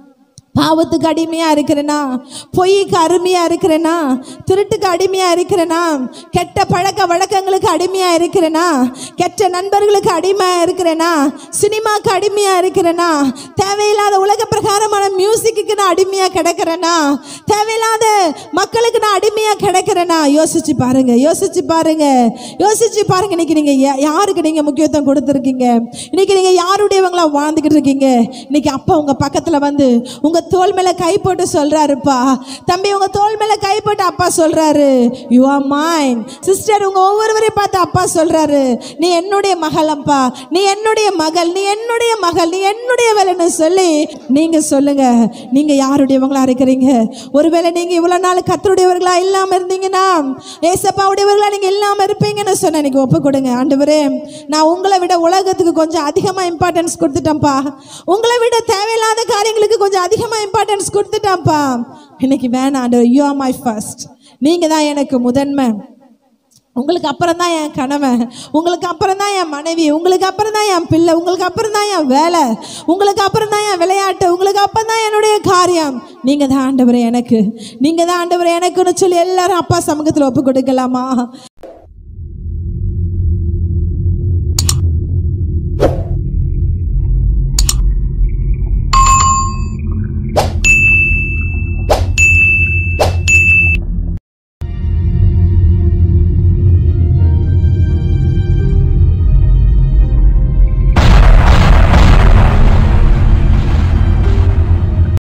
பாவத்துக்கு அடிமையா இருக்கிறேனா பொய்க்கு அருமையா இருக்கிறேனா திருட்டுக்கு அடிமையா இருக்கிறேனா கெட்ட பழக்க வழக்கங்களுக்கு அடிமையா இருக்கிறேனா கெட்ட நண்பர்களுக்கு அடிமையா இருக்கிறேனா சினிமாக்கு அடிமையா இருக்கிறேனா தேவையில்லாத உலக பிரகாரமான மியூசிக்கு நான் அடிமையா கிடக்கிறேனா தேவையில்லாத மக்களுக்கு நான் அடிமையா கிடக்கிறேனா யோசிச்சு பாருங்க யோசிச்சு பாருங்க யோசிச்சு பாருங்க இன்னைக்கு நீங்க யா- யாருக்கு நீங்க முக்கியத்துவம் கொடுத்துருக்கீங்க இன்னைக்கு நீங்க யாருடையவங்களா வாழ்ந்துகிட்டு இருக்கீங்க இன்னைக்கு அப்பா உங்க பக்கத்துல வந்து உங்க தோள் மேல கை போட்டு சொல்றாருப்பா தம்பி உங்க தோள் மேல கை போட்டு அப்பா சொல்றாரு யூ ஆர் மைன் சிஸ்டர் உங்க ஒவ்வொருவரையும் பார்த்து அப்பா சொல்றாரு நீ என்னுடைய மகளப்பா நீ என்னுடைய மகள் நீ என்னுடைய மகள் நீ என்னுடைய வேலைன்னு சொல்லி நீங்க சொல்லுங்க நீங்க யாருடையவங்களா இருக்கிறீங்க ஒருவேளை நீங்க இவ்வளவு நாள் கத்தருடையவர்களா இல்லாம இருந்தீங்கன்னா ஏசப்பாவுடையவர்களா நீங்க இல்லாம இருப்பீங்கன்னு சொன்ன இன்னைக்கு ஒப்பு கொடுங்க ஆண்டவரே நான் உங்களை விட உலகத்துக்கு கொஞ்சம் அதிகமா இம்பார்ட்டன்ஸ் கொடுத்துட்டேன்ப்பா உங்களை விட தேவையில்லாத காரியங்களுக்கு கொஞ்சம் அதிகமா இம்பார்ட்டன்ஸ் கொடுத்துட்டேன்ப்பா இன்னைக்கு வேணாம் ஆண்டவர் யூ ஆர் மை ஃபர்ஸ்ட் நீங்க தான் எனக்கு முதன்மை உங்களுக்கு அப்புறம் தான் என் கணவன் உங்களுக்கு அப்புறம் தான் என் மனைவி உங்களுக்கு அப்புறம் தான் என் பிள்ளை உங்களுக்கு அப்புறம் தான் என் வேலை உங்களுக்கு அப்புறம் தான் என் விளையாட்டு உங்களுக்கு அப்புறம் தான் என்னுடைய காரியம் நீங்க தான் ஆண்டவரே எனக்கு நீங்க தான் ஆண்டவரே எனக்குன்னு சொல்லி எல்லாரும் அப்பா சமூகத்தில் ஒப்பு கொடுக்கலாமா